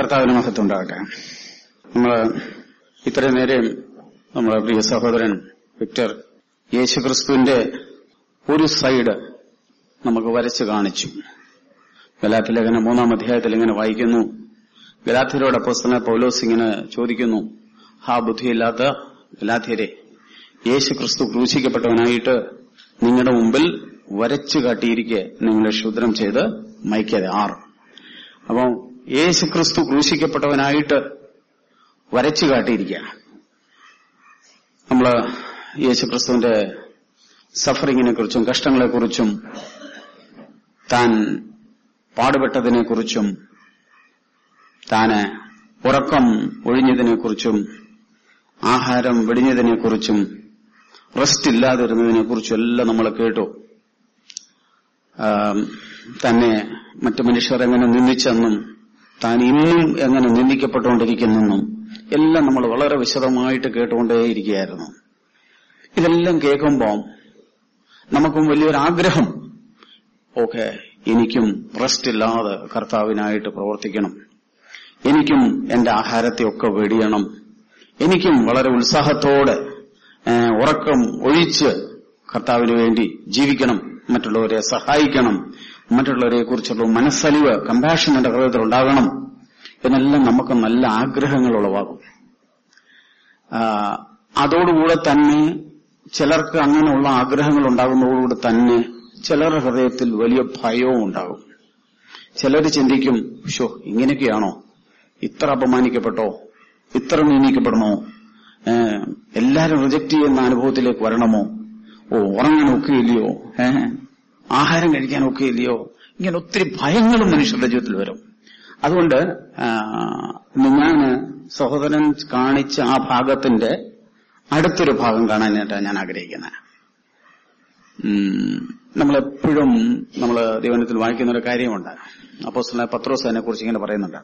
കർത്താവിന് മഹത്വം ഉണ്ടാകട്ടെ നമ്മള് ഇത്രയും നേരം നമ്മളെ പ്രിയ സഹോദരൻ വിക്ടർ യേശുക്രിസ്തുവിന്റെ ഒരു സൈഡ് നമുക്ക് വരച്ചു കാണിച്ചു ഗലാത്തി ലേഖനം മൂന്നാം അധ്യായത്തിൽ ഇങ്ങനെ വായിക്കുന്നു ഗലാത്തിയരോട് അപ്പോസ്തലനായ പൗലോസ് ഇങ്ങനെ ചോദിക്കുന്നു ഹാ ബുദ്ധിയില്ലാത്ത ഗലാത്യരെ യേശു ക്രിസ്തു ക്രൂശിക്കപ്പെട്ടവനായിട്ട് നിങ്ങളുടെ മുമ്പിൽ വരച്ചു കാട്ടിയിരിക്കെ നിങ്ങളെ ക്ഷുദ്രം ചെയ്ത് മയക്കരുത് ആറ് അപ്പം യേശു ക്രിസ്തു ക്രൂശിക്കപ്പെട്ടവനായിട്ട് വരച്ചു കാട്ടിയിരിക്കുക നമ്മള് യേശു ക്രിസ്തുവിന്റെ സഫറിങ്ങിനെ കുറിച്ചും കഷ്ടങ്ങളെക്കുറിച്ചും താൻ പാടുപെട്ടതിനെക്കുറിച്ചും താന് ഉറക്കം ഒഴിഞ്ഞതിനെക്കുറിച്ചും ആഹാരം വെടിഞ്ഞതിനെക്കുറിച്ചും റെസ്റ്റ് ഇല്ലാതിരുന്നതിനെക്കുറിച്ചും എല്ലാം നമ്മൾ കേട്ടു ആം, തന്നെ മറ്റു മനുഷ്യർ എങ്ങനെ നിന്ദിച്ചെന്നും താൻ ഇന്നും എങ്ങനെ നിന്ദിക്കപ്പെട്ടുകൊണ്ടിരിക്കുന്നെന്നും എല്ലാം നമ്മൾ വളരെ വിശദമായിട്ട് കേട്ടുകൊണ്ടേയിരിക്കുകയായിരുന്നു ഇതെല്ലാം കേൾക്കുമ്പോൾ നമുക്കും വലിയൊരു ആഗ്രഹം ഓക്കെ എനിക്കും റെസ്റ്റ് ഇല്ലാതെ കർത്താവിനായിട്ട് പ്രവർത്തിക്കണം എനിക്കും എന്റെ ആഹാരത്തെ ഒക്കെ വെടിയണം എനിക്കും വളരെ ഉത്സാഹത്തോടെ ഏ, ഉറക്കം ഒഴിച്ച് കർത്താവിന് വേണ്ടി ജീവിക്കണം മറ്റുള്ളവരെ സഹായിക്കണം മറ്റുള്ളവരെ കുറിച്ചുള്ള മനസ്സലിവ് കമ്പാഷൻ എന്റെ ഹൃദയത്തിൽ ഉണ്ടാകണം എന്നെല്ലാം നമുക്ക് നല്ല ആഗ്രഹങ്ങൾ ഉളവാകും ആ, അതോടുകൂടെ തന്നെ ചിലർക്ക് അങ്ങനെയുള്ള ആഗ്രഹങ്ങൾ ഉണ്ടാകുന്നതോടുകൂടി തന്നെ ചിലരുടെ ഹൃദയത്തിൽ വലിയ ഭയവും ഉണ്ടാകും ചിലർ ചിന്തിക്കും ഷോ ഇങ്ങനെയൊക്കെയാണോ ഇത്ര അപമാനിക്കപ്പെട്ടോ ഇത്ര നിയമിക്കപ്പെടണോ ഏഹ്, എല്ലാരും റിജക്ട് ചെയ്യുന്ന അനുഭവത്തിലേക്ക് വരണമോ ഓ ഉറങ്ങാൻ ഒക്കെയില്ലയോ ഏഹ് ആഹാരം കഴിക്കാൻ ഒക്കെയില്ലയോ ഇങ്ങനെ ഒത്തിരി ഭയങ്ങളും മനുഷ്യരുടെ ജീവിതത്തിൽ വരും അതുകൊണ്ട് ആ, ഞാൻ സഹോദരൻ കാണിച്ച ആ ഭാഗത്തിന്റെ അടുത്തൊരു ഭാഗം കാണാനായിട്ടാണ് ഞാൻ ആഗ്രഹിക്കുന്നത് ഉം, നമ്മളെപ്പോഴും നമ്മൾ ദൈവനത്തിൽ വായിക്കുന്ന ഒരു കാര്യമുണ്ട് അപ്പോ പത്രോസ് അതിനെ കുറിച്ച് ഇങ്ങനെ പറയുന്നുണ്ട്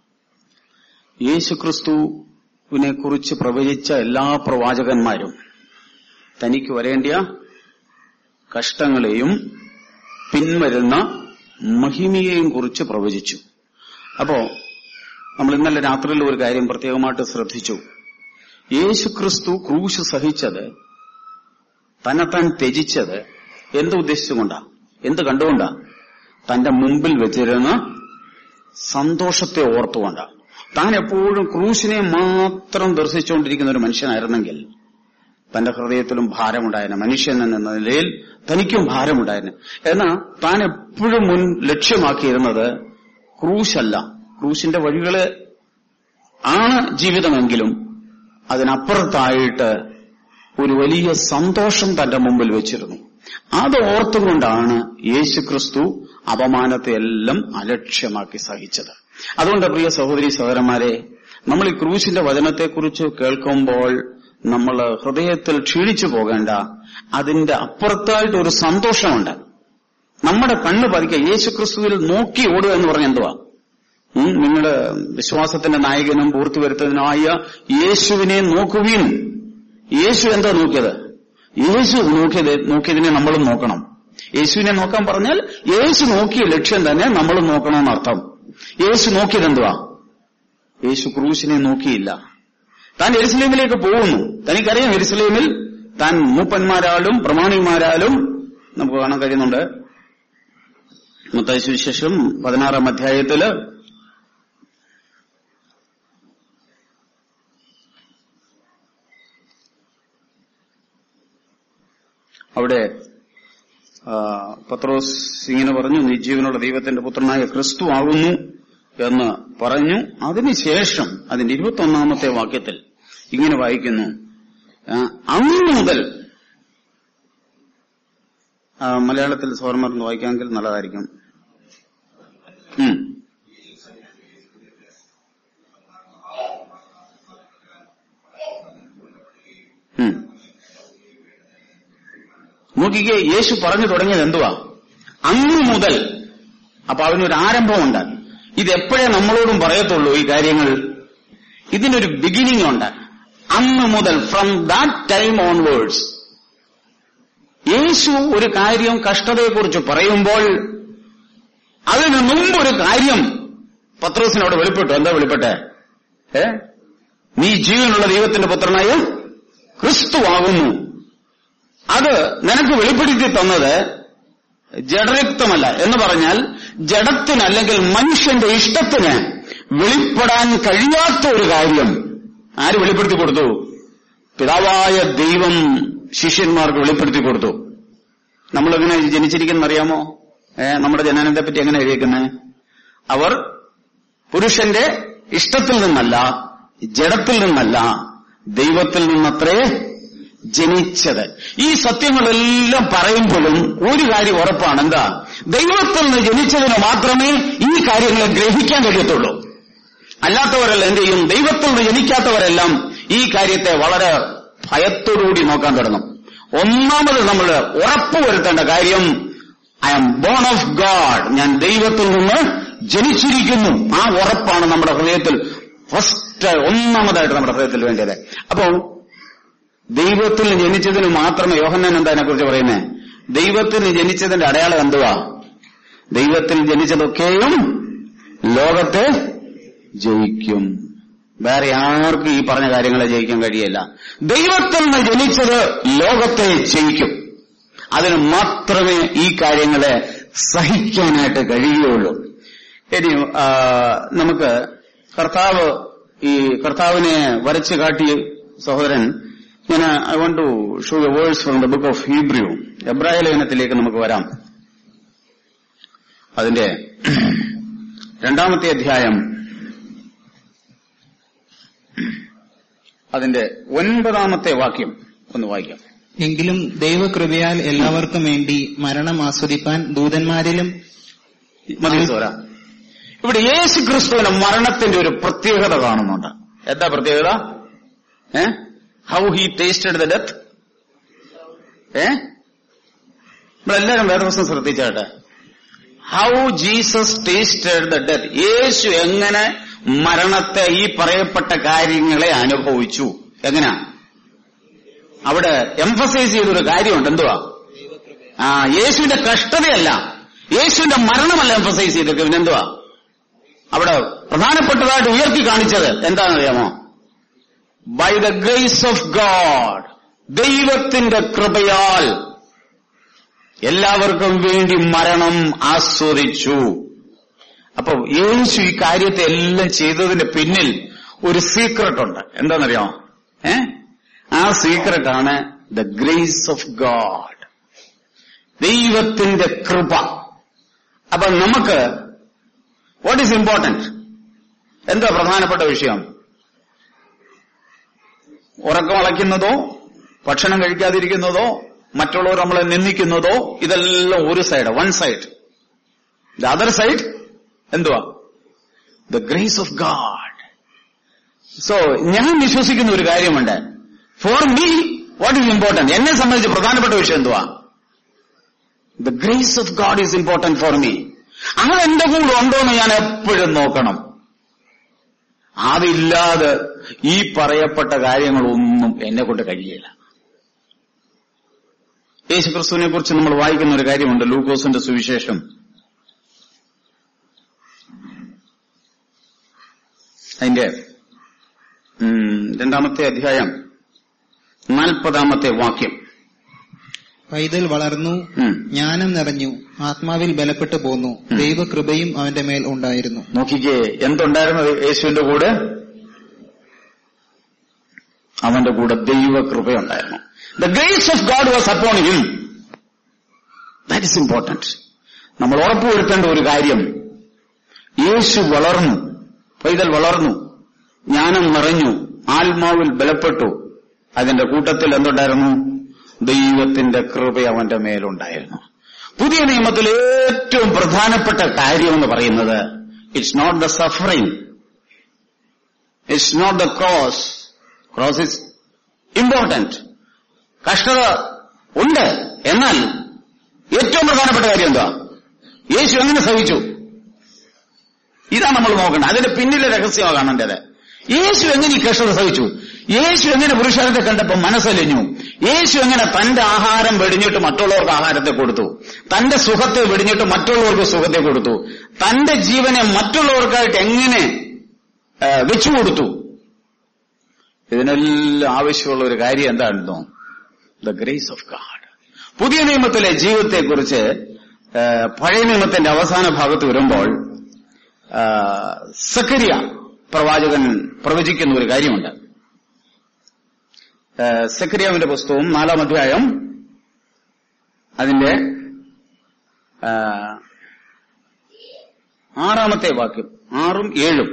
യേശുക്രിസ്തുവിനെ കുറിച്ച് പ്രവചിച്ച എല്ലാ പ്രവാചകന്മാരും തനിക്ക് വരേണ്ടിയ കഷ്ടങ്ങളെയും പിൻവരുന്ന മഹിമയെയും കുറിച്ച് പ്രവചിച്ചു അപ്പോ നമ്മൾ ഇന്നലെ രാത്രിയിൽ ഒരു കാര്യം പ്രത്യേകമായിട്ട് ശ്രദ്ധിച്ചു യേശുക്രിസ്തു ക്രൂശ് സഹിച്ചത് തന്നെത്താൻ ത്യജിച്ചത് എന്ത് ഉദ്ദേശിച്ചുകൊണ്ടാ എന്ത് കണ്ടുകൊണ്ടാ തന്റെ മുമ്പിൽ വെച്ചിരുന്ന സന്തോഷത്തെ ഓർത്തുകൊണ്ടാ താൻ എപ്പോഴും ക്രൂശിനെ മാത്രം ദർശിച്ചുകൊണ്ടിരിക്കുന്ന ഒരു മനുഷ്യനായിരുന്നെങ്കിൽ തന്റെ ഹൃദയത്തിലും ഭാരമുണ്ടായിരുന്നു മനുഷ്യൻ എന്ന നിലയിൽ തനിക്കും ഭാരമുണ്ടായിരുന്നു എന്നാൽ താൻ എപ്പോഴും മുൻ ലക്ഷ്യമാക്കിയിരുന്നത് ക്രൂശല്ല ക്രൂശിന്റെ വഴികള് ആണ് ജീവിതമെങ്കിലും അതിനപ്പുറത്തായിട്ട് ഒരു വലിയ സന്തോഷം തന്റെ മുമ്പിൽ വെച്ചിരുന്നു അത് ഓർത്തുകൊണ്ടാണ് യേശുക്രിസ്തു അപമാനത്തെ എല്ലാം അലക്ഷ്യമാക്കി സഹിച്ചത് അതുകൊണ്ട് പ്രിയ സഹോദരി സഹോദരന്മാരെ നമ്മൾ ഈ ക്രൂശിന്റെ വചനത്തെക്കുറിച്ച് കേൾക്കുമ്പോൾ നമ്മൾ ഹൃദയത്തിൽ ക്ഷീണിച്ചു പോകേണ്ട അതിന്റെ അപ്പുറത്തായിട്ട് ഒരു സന്തോഷമുണ്ട് നമ്മുടെ കണ്ണ് പതിക്കുക യേശുക്രിസ്തുവിൽ നോക്കി ഓടുക എന്ന് പറഞ്ഞ എന്തുവാ ഉം, നിങ്ങളുടെ വിശ്വാസത്തിന്റെ നായകനും പൂർത്തി വരുത്തുന്നതിനായ യേശുവിനെ നോക്കുവിൻ യേശു എന്താ നോക്കിയത് യേശു നോക്കിയത് നോക്കിയതിനെ നമ്മളും നോക്കണം യേശുവിനെ നോക്കാൻ പറഞ്ഞാൽ യേശു നോക്കിയ ലക്ഷ്യം തന്നെ നമ്മളും നോക്കണമെന്നർത്ഥം യേശു നോക്കിയത് എന്തുവാ യേശു ക്രൂശിനെ നോക്കിയില്ല താൻ എരുസലേമിലേക്ക് പോകുന്നു തനിക്കറിയാം എരുസലേമിൽ താൻ മൂപ്പന്മാരാലും പ്രമാണിമാരാലും നമുക്ക് കാണാൻ കഴിയുന്നുണ്ട് മത്തായി സുവിശേഷം പതിനാറാം അധ്യായത്തില് അവിടെ ആ, പത്രോസ് ഇങ്ങനെ പറഞ്ഞു നീ ജീവനുള്ള ദൈവത്തിന്റെ പുത്രനായ ക്രിസ്തു ആകുന്നു എന്ന് പറഞ്ഞു അതിനുശേഷം അതിന്റെ ഇരുപത്തൊന്നാമത്തെ വാക്യത്തിൽ ഇങ്ങനെ വായിക്കുന്നു ആ, അന്ന് മുതൽ ആ, മലയാളത്തിൽ സോർമർന്ന് വായിക്കാമെങ്കിൽ നല്ലതായിരിക്കും ഉം. ഉം. നോക്കിക്കേ യേശു പറഞ്ഞു തുടങ്ങിയത് എന്തുവാ അന്ന് മുതൽ അപ്പൊ അവനൊരു ആരംഭമുണ്ട് ഇതെപ്പോഴേ നമ്മളോടും പറയത്തുള്ളൂ ഈ കാര്യങ്ങൾ ഇതിനൊരു ബിഗിനിങ് ഉണ്ട് അന്ന് മുതൽ ഫ്രം ദാറ്റ് ടൈം ഓൺവേർഡ്സ് യേശു ഒരു കാര്യം കഷ്ടതയെക്കുറിച്ച് പറയുമ്പോൾ അതിനു മുമ്പ് ഒരു കാര്യം പത്രോസിനോട് വെളിപ്പെട്ടു എന്താ വെളിപ്പെട്ടെ ഏ നീ ജീവനുള്ള ദൈവത്തിന്റെ പുത്രനായ ക്രിസ്തുവാകുന്നു അത് നിനക്ക് വെളിപ്പെടുത്തി തന്നത് ജഡരക്തമല്ല എന്ന് പറഞ്ഞാൽ ജഡത്തിന് അല്ലെങ്കിൽ മനുഷ്യന്റെ ഇഷ്ടത്തിന് വെളിപ്പെടാൻ കഴിയാത്ത ഒരു കാര്യം ആര് വെളിപ്പെടുത്തി കൊടുത്തു പിതാവായ ദൈവം ശിഷ്യന്മാർക്ക് വെളിപ്പെടുത്തി കൊടുത്തു നമ്മളെങ്ങനെ ജനിച്ചിരിക്കുന്ന അറിയാമോ ഏ നമ്മുടെ ജനനത്തെ പറ്റി എങ്ങനെ എഴുതിയിരിക്കുന്നത് അവർ പുരുഷന്റെ ഇഷ്ടത്തിൽ നിന്നല്ല ജഡത്തിൽ നിന്നല്ല ദൈവത്തിൽ നിന്നത്രേ ജനിച്ചത് ഈ സത്യങ്ങളെല്ലാം പറയുമ്പോഴും ഒരു കാര്യം ഉറപ്പാണ് എന്താ ദൈവത്തിൽ നിന്ന് ജനിച്ചതിന് മാത്രമേ ഈ കാര്യങ്ങളെ ഗ്രഹിക്കാൻ കഴിയത്തുള്ളൂ അല്ലാത്തവരെല്ലാം എന്ത് ചെയ്യും ദൈവത്തിൽ നിന്ന് ജനിക്കാത്തവരെല്ലാം ഈ കാര്യത്തെ വളരെ ഭയത്തോടുകൂടി നോക്കാൻ തുടങ്ങും ഒന്നാമത് നമ്മൾ ഉറപ്പുവരുത്തേണ്ട കാര്യം I am born of God ഞാൻ ദൈവത്തിൽ നിന്ന് ജനിച്ചിരിക്കുന്നു ആ ഉറപ്പാണ് നമ്മുടെ ഹൃദയത്തിൽ ഫസ്റ്റ് ഒന്നാമതായിട്ട് നമ്മുടെ ഹൃദയത്തിൽ വേണ്ടത് അപ്പോ ദൈവത്തിൽ ജനിച്ചതിന് മാത്രമേ യോഹന്നാൻ എന്താ അതിനെ കുറിച്ച് പറയുന്നത് ദൈവത്തിൽ ജനിച്ചതിന്റെ അടയാളം എന്തുവാ ദൈവത്തിൽ ജനിച്ചതൊക്കെയും ലോകത്തെ ജയിക്കും വേറെ ആർക്കും ഈ പറഞ്ഞ കാര്യങ്ങളെ ജയിക്കാൻ കഴിയില്ല ദൈവത്തിൽ നിന്ന് ജനിച്ചത് ലോകത്തെ ജയിക്കും അതിന് മാത്രമേ ഈ കാര്യങ്ങളെ സഹിക്കാനായിട്ട് കഴിയുകയുള്ളൂ ഇനി ആ, നമുക്ക് കർത്താവ് ഈ കർത്താവിനെ വരച്ചു കാട്ടിയ സഹോദരൻ ഞാൻ I want to show a verse from the book of Hebrew എബ്രായ ലേഖനത്തിലേക്ക് നമുക്ക് വരാം അതിന്റെ രണ്ടാമത്തെ അധ്യായം അതിന്റെ ഒൻപതാമത്തെ വാക്യം ഒന്ന് വായിക്കാം എങ്കിലും ദൈവകൃപയാൽ എല്ലാവർക്കും വേണ്ടി മരണം ആസ്വദിപ്പാൻ ദൂതന്മാരിലും മതി സോര ഇവിടെ യേശു ക്രിസ്തുവിന്റെ മരണത്തിന്റെ ഒരു പ്രത്യേകത കാണുന്നുണ്ട് എന്താ പ്രത്യേകത ഏ how he tasted the death ഏ നമ്മളെല്ലാരും വേറെ ദിവസം ശ്രദ്ധിച്ചാട്ടെ how Jesus tasted the death യേശു എങ്ങനെ മരണത്തെ ഈ പറയപ്പെട്ട കാര്യങ്ങളെ അനുഭവിച്ചു എങ്ങനെയാ അവിടെ എംഫസൈസ് ചെയ്തൊരു കാര്യമുണ്ട് എന്തുവാ ആ യേശുവിന്റെ കഷ്ടതയല്ല യേശുവിന്റെ മരണമല്ല എംഫസൈസ് ചെയ്തിരിക്കുന്നത് പിന്നെന്തുവാ അവിടെ പ്രധാനപ്പെട്ടതായിട്ട് ഉയർത്തി കാണിച്ചത് എന്താണെന്നറിയാമോ by the grace of God ദൈവത്തിന്റെ കൃപയാൽ എല്ലാവർക്കും വേണ്ടി മരണം ആസ്വദിച്ചു അപ്പൊ യേശു ഈ കാര്യത്തെ എല്ലാം ചെയ്തതിന്റെ പിന്നിൽ ഒരു സീക്രട്ട് ഉണ്ട് എന്താണെന്നറിയാമോ ഏ ആ സീക്രട്ട് ആണ് ദ ഗ്രേസ് ഓഫ് ഗാഡ് ദൈവത്തിന്റെ കൃപ അപ്പൊ നമുക്ക് വാട്ട് ഈസ് ഇമ്പോർട്ടന്റ് എന്താ പ്രധാനപ്പെട്ട വിഷയം ഉറക്കമളയ്ക്കുന്നതോ ഭക്ഷണം കഴിക്കാതിരിക്കുന്നതോ മറ്റുള്ളവർ നമ്മളെ നിന്ദിക്കുന്നതോ ഇതെല്ലാം ഒരു side one side the other side എന്തുവാ the grace of God so ഞാൻ വിശ്വസിക്കുന്ന ഒരു കാര്യമുണ്ട് for me what is important എന്നെ സംബന്ധിച്ച് പ്രധാനപ്പെട്ട വിഷയം എന്തുവാ the grace of God is important for me അത് എന്റെ കൂടെ ഉണ്ടോ എന്ന് ഞാൻ എപ്പോഴും നോക്കണം അതില്ലാതെ ഈ പറയപ്പെട്ട കാര്യങ്ങളൊന്നും എന്നെ കൊണ്ട് കഴിയില്ല യേശുക്രിസ്തുവിനെ കുറിച്ച് നമ്മൾ വായിക്കുന്ന ഒരു കാര്യമുണ്ട് ലൂക്കോസിന്റെ സുവിശേഷം അതിന്റെ ഉം, രണ്ടാമത്തെ അധ്യായം നാൽപ്പതാമത്തെ വാക്യം പൈതൽ വളർന്നു ഉം. ജ്ഞാനം നിറഞ്ഞു ആത്മാവിൽ ബലപ്പെട്ടു പോന്നു ദൈവകൃപയും അവന്റെ മേൽ ഉണ്ടായിരുന്നു നോക്കിക്കേ എന്തുണ്ടായിരുന്നു യേശുവിന്റെ കൂടെ അവന്റെ കൂടെ ദൈവകൃപയുണ്ടായിരുന്നു the grace of God was upon him that is important നമ്മൾ ഉറപ്പുവരുത്തേണ്ട ഒരു കാര്യം യേശു വളർന്നു പൈതൽ വളർന്നു ജ്ഞാനം നിറഞ്ഞു ആത്മാവിൽ ബലപ്പെട്ടു അതിന്റെ കൂട്ടത്തിൽ എന്തുണ്ടായിരുന്നു ദൈവത്തിന്റെ കൃപ അവന്റെ മേലുണ്ടായിരുന്നു പുതിയ നിയമത്തിൽ ഏറ്റവും പ്രധാനപ്പെട്ട കാര്യം എന്ന് പറയുന്നത് it's not the suffering it's not the cross cross is important കഷ്ടത ഉണ്ട് എന്നാൽ ഏറ്റവും പ്രധാനപ്പെട്ട കാര്യം എന്താ യേശു എങ്ങനെ സഹിച്ചു ഇതാണ് നമ്മൾ നോക്കേണ്ടത് അതിന്റെ പിന്നിലെ രഹസ്യമാണ് കാണേണ്ടത് യേശു എങ്ങനെ ഈ കഷ്ടത സഹിച്ചു യേശു എങ്ങനെ പുരുഷാരത്തെ കണ്ടപ്പോൾ മനസ്സലിഞ്ഞു യേശു എങ്ങനെ തന്റെ ആഹാരം വെടിഞ്ഞിട്ട് മറ്റുള്ളവർക്ക് ആഹാരത്തെ കൊടുത്തു തന്റെ സുഖത്തെ വെടിഞ്ഞിട്ട് മറ്റുള്ളവർക്ക് സുഖത്തെ കൊടുത്തു തന്റെ ജീവനെ മറ്റുള്ളവർക്കായിട്ട് എങ്ങനെ ആ, വെച്ചു കൊടുത്തു ഇതിനെല്ലാം ആവശ്യമുള്ള ഒരു കാര്യം എന്താണെന്നോ ദ ഗ്രേസ് ഓഫ് ഗാഡ് പുതിയ നിയമത്തിലെ ജീവിതത്തെക്കുറിച്ച് ആ, പഴയ നിയമത്തിന്റെ അവസാന ഭാഗത്ത് വരുമ്പോൾ ആ, സക്കരിയ പ്രവാചകൻ പ്രവചിക്കുന്ന ഒരു കാര്യമുണ്ട് ആ, സക്കരിയാവിന്റെ പുസ്തകവും നാലാം അധ്യായം അതിന്റെ ആ, ആറാമത്തെ വാക്യം ആറും ഏഴും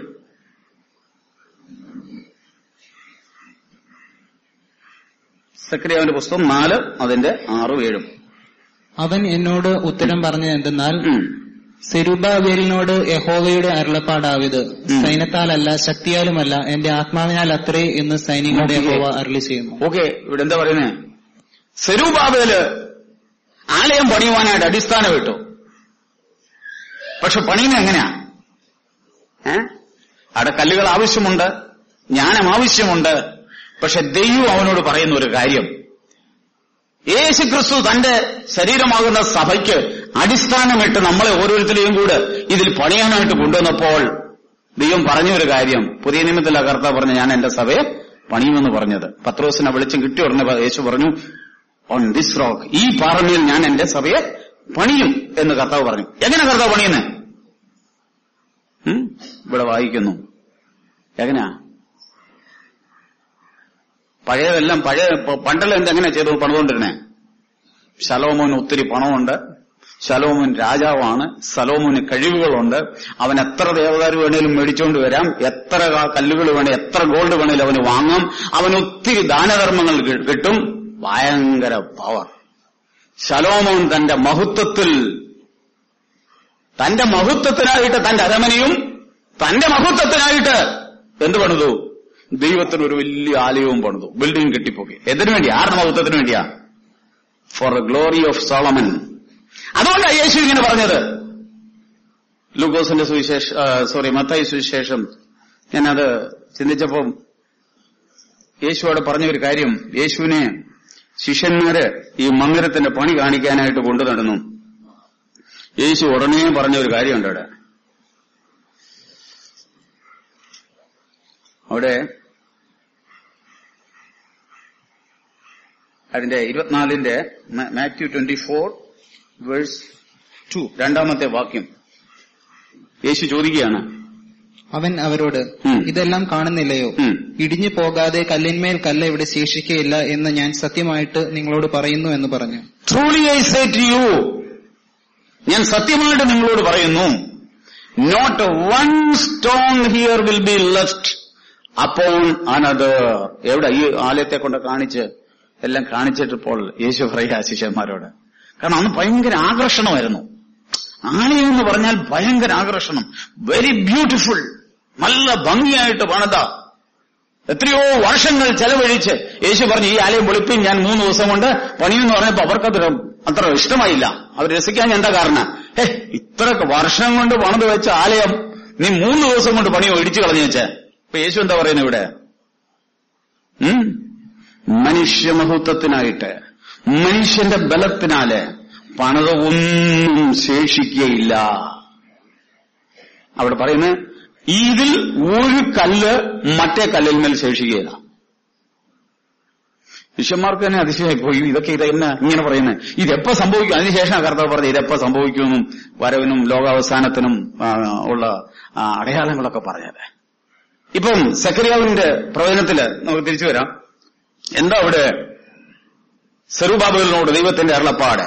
സക്രിയാവിന്റെ പുസ്തകം നാല് അതിന്റെ ആറും ഏഴും അവൻ എന്നോട് ഉത്തരം പറഞ്ഞത് എന്തെന്നാൽ ഉം. സെരുബാബേലിനോട് യഹോവയുടെ അരുളപ്പാടാവിത് ഉം. സൈന്യത്താലല്ല ശക്തിയാലുമല്ല എന്റെ ആത്മാവിനാൽ അത്രേ എന്ന് സൈനികരുടെ നോക്കിക്കേ. യഹോവ അരുളി ചെയ്യുന്നു ഓക്കെ ഇവിടെ എന്താ പറയുന്നത് സെരൂബാബേല് ആലയം പണിയുവാനായിട്ട് അടിസ്ഥാനം ഇട്ടു പക്ഷെ പണിയുന്നത് എങ്ങനെയാ ഏ അവിടെ കല്ലുകൾ ആവശ്യമുണ്ട് ജ്ഞാനം ആവശ്യമുണ്ട് പക്ഷെ ദൈവം അവനോട് പറയുന്ന ഒരു കാര്യം യേശു ക്രിസ്തു തന്റെ ശരീരമാകുന്ന സഭയ്ക്ക് അടിസ്ഥാനമിട്ട് നമ്മളെ ഓരോരുത്തരെയും കൂടെ ഇതിൽ പണിയാനായിട്ട് കൊണ്ടുവന്നപ്പോൾ ദൈവം പറഞ്ഞ ഒരു കാര്യം പുതിയ നിയമത്തിലെ കർത്താവ് പറഞ്ഞു ഞാൻ എന്റെ സഭയെ പണിയുമെന്ന് പറഞ്ഞത് പത്രോസിനെ വെളിച്ചം കിട്ടി ഉടനെ യേശു പറഞ്ഞു ഓൺ ദിസ് റോക്ക് ഈ പാറമേൽ ഞാൻ എന്റെ സഭയെ പണിയും എന്ന് കർത്താവ് പറഞ്ഞു എങ്ങനെ കർത്താവ് പണിയുന്നേ ഉം? ഇവിടെ വായിക്കുന്നു എങ്ങനെയാ പഴയതെല്ലാം പഴയ പ- പണ്ടെല്ലാം എന്തെങ്ങനെ ചെയ്തു പണിതുകൊണ്ടിരുന്നേ ശലോമോന് ഒത്തിരി പണമുണ്ട് ശലോമോൻ രാജാവാണ് സലോമോന് കഴിവുകളുണ്ട് അവൻ എത്ര ദേവദാര് വേണേലും മേടിച്ചുകൊണ്ട് വരാം എത്ര ക- കല്ലുകൾ വേണേ എത്ര ഗോൾഡ് വേണേലും അവന് വാങ്ങാം അവന് ഒത്തിരി ദാനധർമ്മങ്ങൾ കി- കിട്ടും ഭയങ്കര പവർ ശലോമോൻ തന്റെ മഹത്വത്തിൽ തന്റെ മഹത്വത്തിനായിട്ട് തന്റെ അരമനയും തന്റെ മഹത്വത്തിനായിട്ട് എന്ത് പണിതു ദൈവത്തിന് ഒരു വലിയ ആലയവും പണിതു ബിൽഡിംഗ് കെട്ടിപ്പോക്കി എന്തിനു വേണ്ടി ആരുടെ മഹത്വത്തിന് വേണ്ടിയാ for the glory of Solomon അതുകൊണ്ടാണ് യേശു ഇങ്ങനെ പറഞ്ഞത് ലൂക്കോസിന്റെ സുവിശേഷ സോറി മത്തായി സുവിശേഷം ഞാനത് ചിന്തിച്ചപ്പം യേശുവോട് പറഞ്ഞ ഒരു കാര്യം യേശുവിനെ ശിഷ്യന്മാര് ഈ മന്ദിരത്തിന്റെ പണി കാണിക്കാനായിട്ട് കൊണ്ടു നടന്നു യേശു ഉടനെ പറഞ്ഞ ഒരു കാര്യമുണ്ട് അവിടെ അവിടെ അതിന്റെ ഇരുപത്തിനാലിന്റെ മ- Matthew twenty four verse two രണ്ടാമത്തെ വാക്യം യേശു ചോദിക്കുകയാണ് അവൻ അവരോട് ഉം. ഇതെല്ലാം കാണുന്നില്ലയോ ഉം. ഇടിഞ്ഞു പോകാതെ കല്ലിന്മേൽ കല്ല് ഇവിടെ ശേഷിക്കയില്ല എന്ന് ഞാൻ സത്യമായിട്ട് നിങ്ങളോട് പറയുന്നു എന്ന് പറഞ്ഞു truly I say to you ഞാൻ സത്യമായിട്ട് നിങ്ങളോട് പറയുന്നു not one stone here will be left upon another എവിടെ ഈ ആലയത്തെ കൊണ്ട് കാണിച്ച് എല്ലാം കാണിച്ചിട്ടിപ്പോൾ യേശു പറയുക ശിഷ്യന്മാരോട് കാരണം അന്ന് ഭയങ്കര ആകർഷണമായിരുന്നു ആലയം എന്ന് പറഞ്ഞാൽ ഭയങ്കര ആകർഷണം വെരി ബ്യൂട്ടിഫുൾ നല്ല ഭംഗിയായിട്ട് പണിത എത്രയോ വർഷങ്ങൾ ചെലവഴിച്ച് യേശു പറഞ്ഞു ഈ ആലയം പൊളിപ്പിൻ ഞാൻ മൂന്ന് ദിവസം കൊണ്ട് പണിയെന്ന് പറഞ്ഞപ്പോ അവർക്കത് അത്ര ഇഷ്ടമായില്ല അവർ രസിക്കാൻ എന്താ കാരണം ഏ ഇത്ര വർഷം കൊണ്ട് പണിത് വെച്ച ആലയം നീ മൂന്ന് ദിവസം കൊണ്ട് പണിയോ ഇടിച്ചു കളഞ്ഞു വെച്ചേ ഇപ്പൊ യേശു എന്താ പറയുന്നത് ഇവിടെ ഉം? മനുഷ്യമഹത്വത്തിനായിട്ട് മനുഷ്യന്റെ ബലത്തിനാല് പണിത ഒന്നും ശേഷിക്കുകയില്ല അവിടെ പറയുന്നത് ഇതിൽ ഒരു കല്ല് മറ്റേ കല്ലിന്മേൽ ശേഷിക്കുകയില്ല ശിഷ്യന്മാർക്ക് തന്നെ അതിശയമായി പോയി ഇതൊക്കെ ഇത് എന്നാ ഇങ്ങനെ പറയുന്നത് ഇതെപ്പോ സംഭവിക്കും അതിനുശേഷം കർത്താവ് പറഞ്ഞു ഇതെപ്പോ സംഭവിക്കുമെന്നും വരവിനും ലോകാവസാനത്തിനും ആ, ഉള്ള ആ, അടയാളങ്ങളൊക്കെ പറഞ്ഞത് ഇപ്പം സക്രിയാവിന്റെ പ്രവചനത്തില് നമുക്ക് തിരിച്ചു വരാം എന്താ അവിടെ സെറുബാബലിനോട് ദൈവത്തിന്റെ അരുളപ്പാട്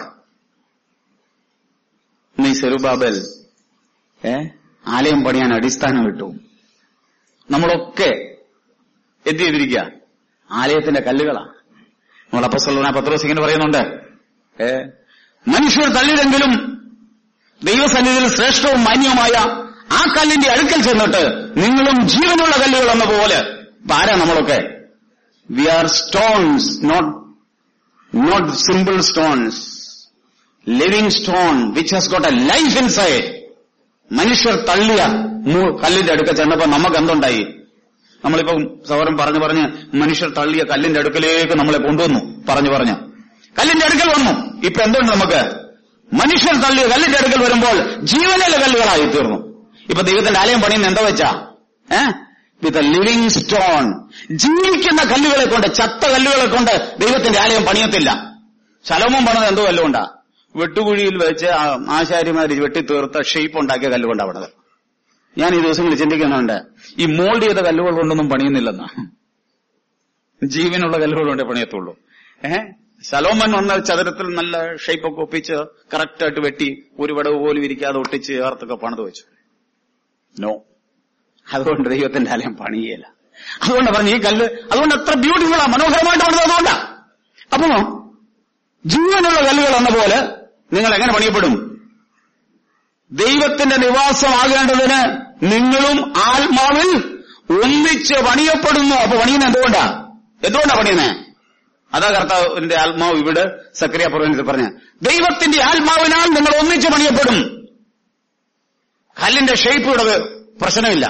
നീ സെറുബാബൽ ഏ ആലയം പണിയാൻ അടിസ്ഥാനം ഇട്ടു നമ്മളൊക്കെ എന്ത് ചെയ്തിരിക്കുക ആലയത്തിന്റെ കല്ലുകളാ നമ്മൾ അപ്പസ്വലന പത്രോസ് ഇങ്ങനെ പറയുന്നുണ്ട് ഏ മനുഷ്യർ തള്ളിയതെങ്കിലും ദൈവസന്നിധിയിൽ ശ്രേഷ്ഠവും മാന്യവുമായ ആ കല്ലിന്റെ അടുക്കൽ ചെന്നിട്ട് നിങ്ങളും ജീവനുള്ള കല്ലുകൾ എന്ന പോലെ ഇപ്പൊ ആരാ നമ്മളൊക്കെ we are stones not not simple stones living stone which has got a life inside മനുഷ്യർ തള്ളിയ മൂ- കല്ലിന്റെ അടുക്ക ചെന്നപ്പോ നമുക്ക് എന്തുണ്ടായി നമ്മളിപ്പം സൗരം പറഞ്ഞു പറഞ്ഞ് മനുഷ്യർ തള്ളിയ കല്ലിന്റെ അടുക്കലേക്ക് നമ്മളെ കൊണ്ടുവന്നു പറഞ്ഞു പറഞ്ഞു കല്ലിന്റെ അടുക്കൽ വന്നു ഇപ്പൊ എന്തുണ്ട് നമുക്ക് മനുഷ്യർ തള്ളിയ കല്ലിന്റെ അടുക്കൽ വരുമ്പോൾ ജീവനുള്ള കല്ലുകളായി തീർന്നു ഇപ്പൊ ദൈവത്തിന്റെ ആലയം പണിയുന്ന എന്താ വെച്ചാ ഏഹ് വിത്ത് ലിവിങ് സ്റ്റോൺ ജീവിക്കുന്ന കല്ലുകളെ കൊണ്ട് ചത്ത കല്ലുകളെ കൊണ്ട് ദൈവത്തിന്റെ ആലയം പണിയത്തില്ല ശലോമം പണിത് എന്തോ കല്ലുകൊണ്ടാ വെട്ടുകുഴിയിൽ വെച്ച് ആ ആശാരിമാര് വെട്ടിത്തീർത്ത ഷേപ്പ് ഉണ്ടാക്കിയ കല്ലുകൊണ്ടാ പണിത് ഞാൻ ഈ ദിവസങ്ങളിൽ ചിന്തിക്കുന്നുണ്ട് ഈ മോൾഡ് ചെയ്ത കല്ലുകൾ കൊണ്ടൊന്നും പണിയുന്നില്ലെന്നാ ജീവനുള്ള കല്ലുകൾ കൊണ്ടേ പണിയത്തുള്ളൂ ഏഹ് ശലോമൻ വന്ന ചതുരത്തിൽ നല്ല ഷേപ്പൊക്കെ ഒപ്പിച്ച് കറക്റ്റായിട്ട് വെട്ടി ഒരു വിടവ് പോലും ഇരിക്കാതെ ഒട്ടിച്ച് ചേർത്തൊക്കെ പണിത് വെച്ചു നോ അതുകൊണ്ട് ദൈവത്തിന്റെ ആലയം പണിയല്ല അതുകൊണ്ട് പറഞ്ഞു ഈ കല്ല് അതുകൊണ്ട് എത്ര ബ്യൂട്ടിഫുള്ളാ മനോഹരമായിട്ട് പണിത് അതുകൊണ്ടാ അപ്പോ ജീവനുള്ള കല്ലുകൾ എന്ന പോലെ നിങ്ങൾ എങ്ങനെ പണിയപ്പെടും ദൈവത്തിന്റെ നിവാസമാകേണ്ടതിന് നിങ്ങളും ആത്മാവിൽ ഒന്നിച്ച് പണിയപ്പെടുന്നു അപ്പൊ പണിയുന്നത് എന്തുകൊണ്ടാ എന്തുകൊണ്ടാ പണിയുന്നത് അതാ കർത്താവിന്റെ ആത്മാവ് ഇവിടെ സക്രിയ പുറത്ത് പറഞ്ഞ ദൈവത്തിന്റെ ആത്മാവിനാൽ നിങ്ങൾ ഒന്നിച്ച് പണിയപ്പെടും കല്ലിന്റെ ഷേപ്പ് ഇവിടെ പ്രശ്നമില്ല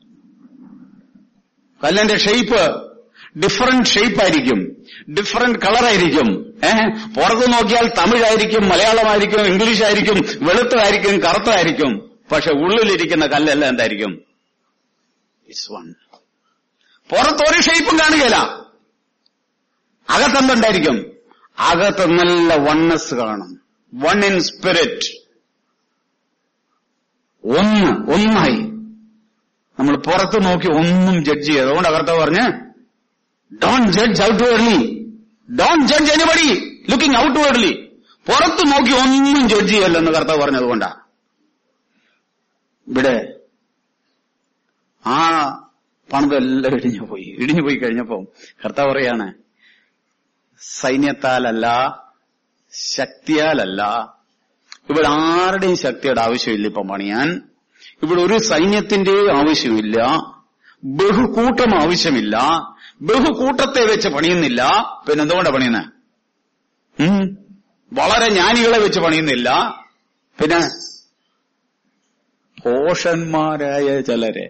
കല്ലിന്റെ ഷേപ്പ് ഡിഫറന്റ് ഷേപ്പ് ആയിരിക്കും ഡിഫറന്റ് കളറായിരിക്കും ഏഹ് പുറത്ത് നോക്കിയാൽ തമിഴായിരിക്കും മലയാളമായിരിക്കും ഇംഗ്ലീഷ് ആയിരിക്കും വെളുത്തതായിരിക്കും കറുത്തതായിരിക്കും പക്ഷെ ഉള്ളിലിരിക്കുന്ന കല്ലെല്ലാം എന്തായിരിക്കും ഇറ്റ്സ് വൺ പുറത്ത് ഒരു ഷേപ്പും കാണുകയില്ല അകത്തെന്തുണ്ടായിരിക്കും അകത്ത് നല്ല വണ്ണസ് കാണും വൺ ഇൻ സ്പിരിറ്റ് ഒന്ന് ഒന്നായി നമ്മൾ പുറത്ത് നോക്കി ഒന്നും ജഡ്ജ് ചെയ്യത് അതുകൊണ്ട് അകർത്ത പറഞ്ഞ് don't judge outwardly don't judge anybody looking outwardly പുറത്ത് നോക്കി ഒന്നും ജഡ്ജ് ചെയ്യല്ലെന്ന് കർത്താവ് പറഞ്ഞതുകൊണ്ടാ ഇവിടെ ആ പണിതെല്ലാം ഇടിഞ്ഞു പോയി ഇടിഞ്ഞു പോയി കഴിഞ്ഞപ്പോ കർത്താവ് പറയാണ് സൈന്യത്താലല്ല ശക്തിയാലല്ല ഇവിടെ ആരുടെയും ശക്തിയുടെ ആവശ്യമില്ല ഇപ്പം പണിയാൻ ഇവിടെ ഒരു സൈന്യത്തിന്റെയും ആവശ്യമില്ല ബഹുകൂട്ടം ആവശ്യമില്ല ബഹുകൂട്ടത്തെ വെച്ച് പണിയുന്നില്ല പിന്നെ എന്തുകൊണ്ടാ പണിയുന്നത് ഉം? വളരെ ജ്ഞാനികളെ വെച്ച് പണിയുന്നില്ല പിന്നെ ഭോഷന്മാരായ ചിലരെ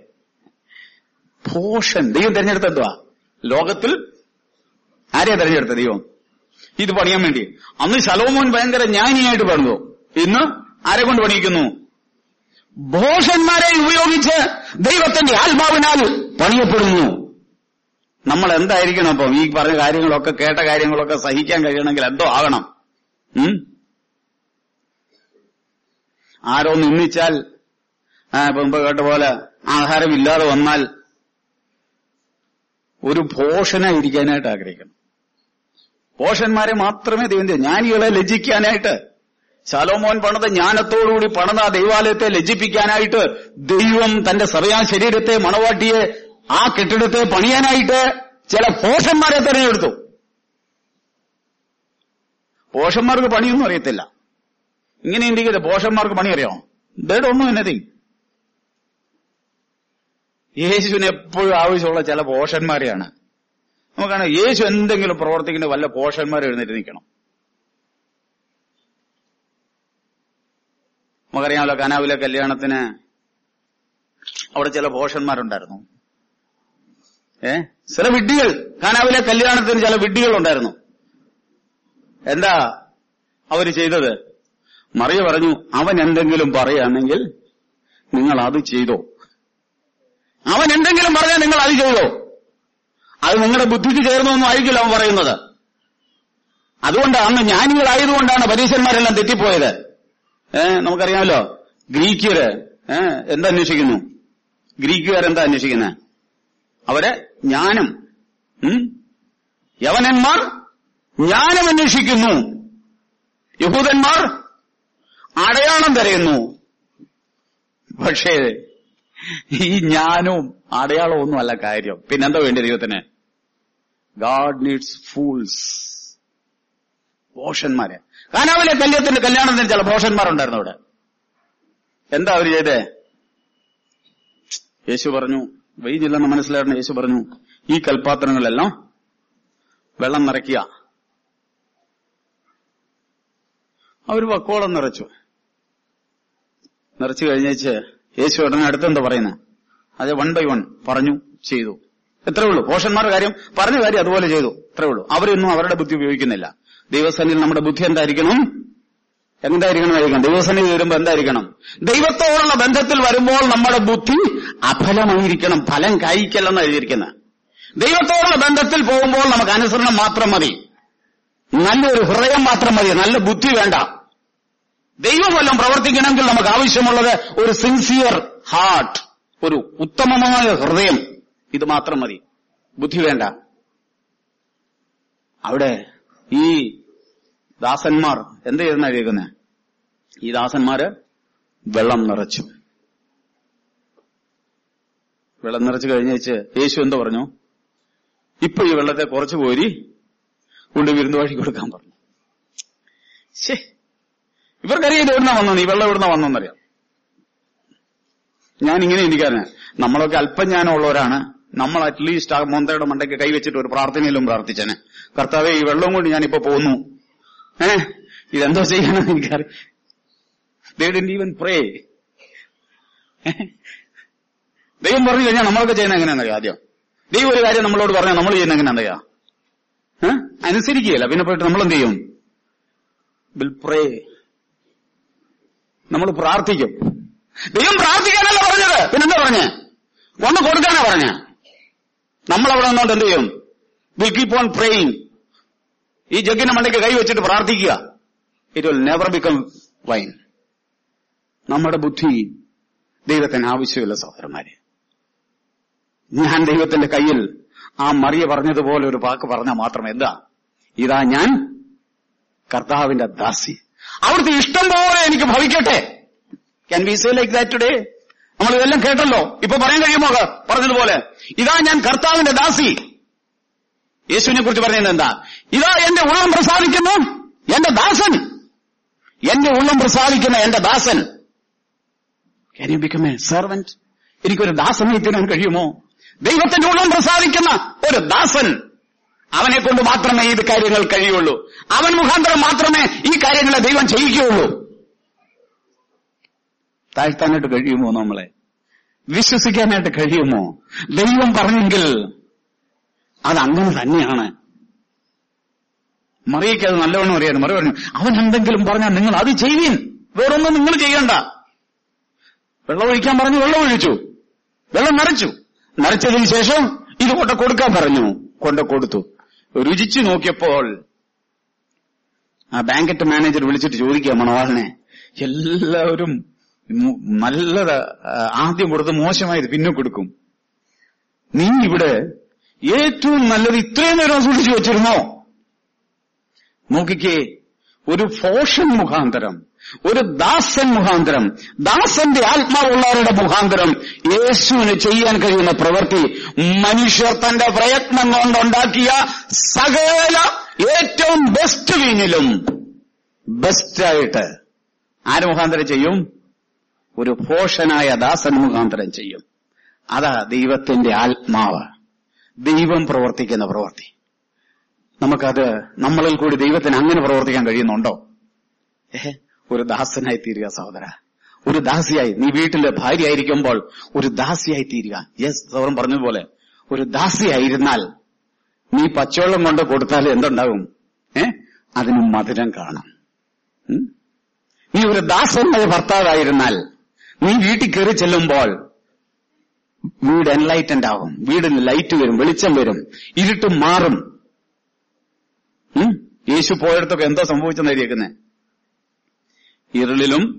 ഭോഷൻ ദൈവം തെരഞ്ഞെടുത്ത എന്തുവാ ലോകത്തിൽ ആരെയാ തെരഞ്ഞെടുത്ത ദൈവം ഇത് പണിയാൻ വേണ്ടി അന്ന് ശലോമോൻ ഭയങ്കര ജ്ഞാനിയായിട്ട് പണിതു ഇന്ന് ആരെ കൊണ്ട് പണിയിക്കുന്നു ഭോഷന്മാരെ ഉപയോഗിച്ച് ദൈവത്തിന്റെ ആത്മാവിനാൽ പണിയപ്പെടുന്നു നമ്മൾ എന്തായിരിക്കണം അപ്പം ഈ പറഞ്ഞ കാര്യങ്ങളൊക്കെ കേട്ട കാര്യങ്ങളൊക്കെ സഹിക്കാൻ കഴിയണമെങ്കിൽ എന്തോ ആകണം ഉം? ആരോ നിന്ദിച്ചാൽ ആ, ഇപ്പൊ മുമ്പ് കേട്ട പോലെ ആഹാരമില്ലാതെ വന്നാൽ ഒരു ഭോഷന ഇരിക്കാനായിട്ട് ആഗ്രഹിക്കണം ഭോഷന്മാരെ മാത്രമേ ദൈവം ചെയ്യൂ. ജ്ഞാനികളെ ലജ്ജിക്കാനായിട്ട് ശാലോമോൻ പണിത ജ്ഞാനത്തോടുകൂടി പണിത ആ ദൈവാലയത്തെ ലജ്ജിപ്പിക്കാനായിട്ട് ദൈവം തന്റെ സഭയാ ശരീരത്തെ മണവാട്ടിയെ ആ കെട്ടിടത്തെ പണിയാനായിട്ട് ചില ഭോഷന്മാരെ തെരഞ്ഞെടുത്തു ഭോഷന്മാർക്ക് പണിയൊന്നും അറിയത്തില്ല ഇങ്ങനെ ഇന്ത്യക്ക് ഭോഷന്മാർക്ക് പണി അറിയാമോ ഒന്നും എന്നതിങ് യേശുവിന് എപ്പോഴും ആവശ്യമുള്ള ചില പോഷന്മാരെയാണ് നമുക്കാണ് യേശു എന്തെങ്കിലും പ്രവർത്തിക്കുന്ന വല്ല പോഷന്മാരെ എഴുന്നേറ്റ് നിൽക്കണം നമുക്കറിയാമല്ലോ കനാവിലെ കല്യാണത്തിന് അവിടെ ചില പോഷന്മാരുണ്ടായിരുന്നു ഏ ചില വിഡ്ഢികൾ കാനാവിലെ കല്യാണത്തിന് ചില വിഡ്ഢികൾ ഉണ്ടായിരുന്നു എന്താ അവര് ചെയ്തത് മറിയ പറഞ്ഞു അവൻ എന്തെങ്കിലും പറയുകയാണെങ്കിൽ നിങ്ങൾ അത് ചെയ്തോ അവൻ എന്തെങ്കിലും പറഞ്ഞാൽ നിങ്ങൾ അത് ചെയ്തോ അത് നിങ്ങളുടെ ബുദ്ധിക്ക് ചേർന്നൊന്നും ആയിരിക്കില്ല അവൻ പറയുന്നത് അതുകൊണ്ട് അന്ന് ജ്ഞാനികളായതുകൊണ്ടാണ് പരീക്ഷന്മാരെല്ലാം തെറ്റിപ്പോയത് ഏ നമുക്കറിയാമല്ലോ ഗ്രീക്കര് ഏ എന്താ അന്വേഷിക്കുന്നു ഗ്രീക്കുകാരെന്താ അന്വേഷിക്കുന്നത് അവര് ജ്ഞാനം ഉം? യവനന്മാർ ജ്ഞാനം അന്വേഷിക്കുന്നു യഹൂദന്മാർ അടയാളം തിരയുന്നു പക്ഷേ ഈ ജ്ഞാനവും അടയാളവും ഒന്നുമല്ല കാര്യം പിന്നെന്താ വേണ്ടി ദൈവത്തിന് ഗാഡ് നീഡ്സ് ഫൂൾസ് ഭോഷന്മാര് കാനാവിലെ കല്യാണത്തിന്റെ കല്യാണത്തിന് ചില ഭോഷന്മാരുണ്ടായിരുന്നു അവിടെ എന്താ അവര് ചെയ്തേ യേശു പറഞ്ഞു വെയിലില്ലെന്ന് മനസ്സിലായിരുന്നു യേശു പറഞ്ഞു ഈ കൽപാത്രങ്ങളെല്ലാം വെള്ളം നിറയ്ക്കുക അവർ വക്കോളം നിറച്ചു നിറച്ചു കഴിഞ്ഞേച്ച് യേശു ഉടനെ അടുത്തെന്താ പറയുന്നത് അത് വൺ ബൈ വൺ പറഞ്ഞു ചെയ്തു എത്രേ ഉള്ളൂ പോഷന്മാരുടെ കാര്യം പറഞ്ഞ കാര്യം അതുപോലെ ചെയ്തു എത്രേ ഉള്ളൂ അവരൊന്നും അവരുടെ ബുദ്ധി ഉപയോഗിക്കുന്നില്ല ദൈവസന്നിധിയിൽ നമ്മുടെ ബുദ്ധി എന്തായിരിക്കണം എന്തായിരിക്കണം ആയിരിക്കണം ദൈവസന്നിധി വരുമ്പോ എന്തായിരിക്കണം ദൈവത്തോടുള്ള ബന്ധത്തിൽ വരുമ്പോൾ നമ്മുടെ ബുദ്ധി അഫലമായിരിക്കണം ഫലം കായ്ക്കല്ലെന്ന് എഴുതിയിരിക്കുന്നത് ദൈവത്തോടുള്ള ബന്ധത്തിൽ പോകുമ്പോൾ നമുക്ക് അനുസരണം മാത്രം മതി നല്ലൊരു ഹൃദയം മാത്രം മതി നല്ല ബുദ്ധി വേണ്ട ദൈവം വല്ലതും പ്രവർത്തിക്കണമെങ്കിൽ നമുക്ക് ആവശ്യമുള്ളത് ഒരു സിൻസിയർ ഹാർട്ട് ഒരു ഉത്തമമായ ഹൃദയം ഇത് മാത്രം മതി ബുദ്ധി വേണ്ട അവിടെ ഈ ദാസന്മാർ എന്ത് ചെയ്തെന്നാ എഴുതിയിരിക്കുന്നത് ഈ ദാസന്മാര് വെള്ളം നിറച്ചു വെള്ളം നിറച്ചു കഴിഞ്ഞേച്ച് യേശു എന്ത് പറഞ്ഞു ഇപ്പൊ ഈ വെള്ളത്തെ കുറച്ചു കോരി കൊണ്ട് വിരുന്ന് വഴി കൊടുക്കാൻ പറഞ്ഞു ശേ ഇവർക്കറിയാം ഇത് എവിടുന്ന വന്നു ഈ വെള്ളം എവിടുന്ന വന്നെന്നറിയാം ഞാൻ ഇങ്ങനെ എനിക്കറിയാം നമ്മളൊക്കെ അല്പജ്ഞാനമുള്ളവരാണ് നമ്മൾ അറ്റ്ലീസ്റ്റ് ആ മോന്തയുടെ മണ്ടയ്ക്ക് കൈവച്ചിട്ട് ഒരു പ്രാർത്ഥനയിലും പ്രാർത്ഥിച്ചനെ കർത്താവെ ഈ വെള്ളം കൊണ്ട് ഞാനിപ്പോ പോന്നു ഏ ഇതെന്തോ ചെയ്യണമെന്ന് എനിക്കറിയാം ഈവൻ പ്രേ ദൈവം പറഞ്ഞു കഴിഞ്ഞാൽ നമ്മളൊക്കെ ചെയ്യുന്ന എങ്ങനെയാണെന്നറിയാം ആദ്യം ദൈവം ഒരു കാര്യം നമ്മളോട് പറഞ്ഞാൽ നമ്മൾ ചെയ്യുന്ന എങ്ങനെയാണെന്നറിയാം ഏഹ് അനുസരിക്കുകയില്ല പിന്നെ പോയിട്ട് നമ്മൾ എന്ത് ചെയ്യും വിൽ പ്രേ നമ്മൾ പ്രാർത്ഥിക്കും ദൈവം പ്രാർത്ഥിക്കാനല്ല പറഞ്ഞത് പിന്നെന്താ പറഞ്ഞേ കൊണ്ട് കൊടുക്കാനാ പറഞ്ഞ നമ്മൾ അവിടെ നിന്നോണ്ട് എന്ത് ചെയ്യും വിൽ കീപ് ഓൺ പ്രേയിങ് ഈ ജഗ്ഗിന്റെ മണ്ടയ്ക്ക് കൈവച്ചിട്ട് പ്രാർത്ഥിക്കുക it will never become wine നമ്മുടെ ബുദ്ധി ദൈവത്തിന് ആവശ്യമില്ല സഹോദരന്മാരെ ഞാൻ ദൈവത്തിന്റെ കയ്യിൽ ആ മറിയ പറഞ്ഞതുപോലെ ഒരു വാക്ക് പറഞ്ഞാൽ മാത്രം എന്താ ഇതാ ഞാൻ കർത്താവിന്റെ ദാസി അവിടുത്തെ ഇഷ്ടം പോലെ എനിക്ക് ഭവിക്കട്ടെ can be say like that today നമ്മൾ ഇതെല്ലാം കേട്ടല്ലോ ഇപ്പൊ പറയാൻ കഴിയുമോ പറഞ്ഞതുപോലെ ഇതാ ഞാൻ കർത്താവിന്റെ ദാസി യേശുവിനെ കുറിച്ച് പറയുന്നത് എന്താ ഇതാ എന്റെ ഉള്ളം പ്രസാദിക്കുന്നു എന്റെ ദാസൻ എന്റെ ഉള്ളം പ്രസാദിക്കുന്ന എന്റെ ദാസൻ can you become a servant എനിക്കൊരു ദാസനായി തീരാൻ കഴിയുമോ ദൈവത്തിന്റെ ഉള്ളം പ്രസാദിക്കുന്ന ഒരു ദാസൻ അവനെ കൊണ്ട് മാത്രമേ ഇത് കാര്യങ്ങൾ കഴിയുള്ളൂ അവൻ മുഖാന്തരം മാത്രമേ ഈ കാര്യങ്ങളെ ദൈവം ചെയ്യിക്കുകയുള്ളൂ താഴ്ത്താനായിട്ട് കഴിയുമോ നമ്മളെ വിശ്വസിക്കാനായിട്ട് കഴിയുമോ ദൈവം പറഞ്ഞെങ്കിൽ അത് അങ്ങനെ തന്നെയാണ് മറിയയ്ക്ക് അത് നല്ലവണ്ണം അറിയാൻ മറി പറഞ്ഞു അവൻ എന്തെങ്കിലും പറഞ്ഞാൽ നിങ്ങൾ അത് ചെയ്യുവിൻ വേറൊന്നും നിങ്ങൾ ചെയ്യണ്ട വെള്ളം ഒഴിക്കാൻ പറഞ്ഞു വെള്ളം ഒഴിച്ചു വെള്ളം നിറച്ചു നിറച്ചതിന് ശേഷം ഇത് കൊണ്ട് കൊടുക്കാൻ പറഞ്ഞു കൊണ്ട് കൊടുത്തു രുചിച്ചു നോക്കിയപ്പോൾ ആ ബാങ്കറ്റ് മാനേജർ വിളിച്ചിട്ട് ചോദിക്കുക മണവാളിനെ എല്ലാവരും മു- നല്ലത് ആ, ആദ്യം കൊടുത്ത് മോശമായത് പിന്നെ കൊടുക്കും നീ ഇവിടെ ഏറ്റവും നല്ലത് ഇത്രയും നേരം സൂക്ഷിച്ചു വെച്ചിരുന്നോ നോക്കിക്കേ ഒരു ഫോഷൻ മുഖാന്തരം ഒരു ദാസൻ മുഖാന്തരം ദാസന്റെ ആത്മാവുള്ളവരുടെ മുഖാന്തരം യേശുവിന് ചെയ്യാൻ കഴിയുന്ന പ്രവൃത്തി മനുഷ്യർ തന്റെ പ്രയത്നം കൊണ്ടുണ്ടാക്കിയ സകല ഏറ്റവും ബെസ്റ്റ് വീഞ്ഞിലും ബെസ്റ്റായിട്ട് ആര് മുഖാന്തരം ചെയ്യും ഒരു ഭോഷനായ ദാസൻ മുഖാന്തരം ചെയ്യും അതാ ദൈവത്തിന്റെ ആത്മാവ് ദൈവം പ്രവർത്തിക്കുന്ന പ്രവൃത്തി നമുക്കത് നമ്മളിൽ കൂടി ദൈവത്തിന് അങ്ങനെ പ്രവർത്തിക്കാൻ കഴിയുന്നുണ്ടോ ഏഹ് ഒരു ദാസനായി തീരുക സഹോദര ഒരു ദാസിയായി നീ വീട്ടിലെ ഭാര്യയായിരിക്കുമ്പോൾ ഒരു ദാസിയായി തീരുക യെസ് സൗറം പറഞ്ഞതുപോലെ ഒരു ദാസിയായിരുന്നാൽ നീ പച്ചവെള്ളം കൊണ്ട് കൊടുത്താൽ എന്തുണ്ടാകും ഏ അതിന് മധുരം കാണും ഉം? നീ ഒരു ദാസനായ ഭർത്താവായിരുന്നാൽ നീ വീട്ടിൽ കയറി ചെല്ലുമ്പോൾ വീട് എൻലൈറ്റൻഡ് ആകും വീടിന് ലൈറ്റ് വരും വെളിച്ചം വരും ഇരുട്ട് മാറും ഉം? യേശു പോയിടത്തൊക്കെ എന്തോ സംഭവിച്ചെന്ന് എഴുതിയേക്കുന്നത് ഇരുളിലും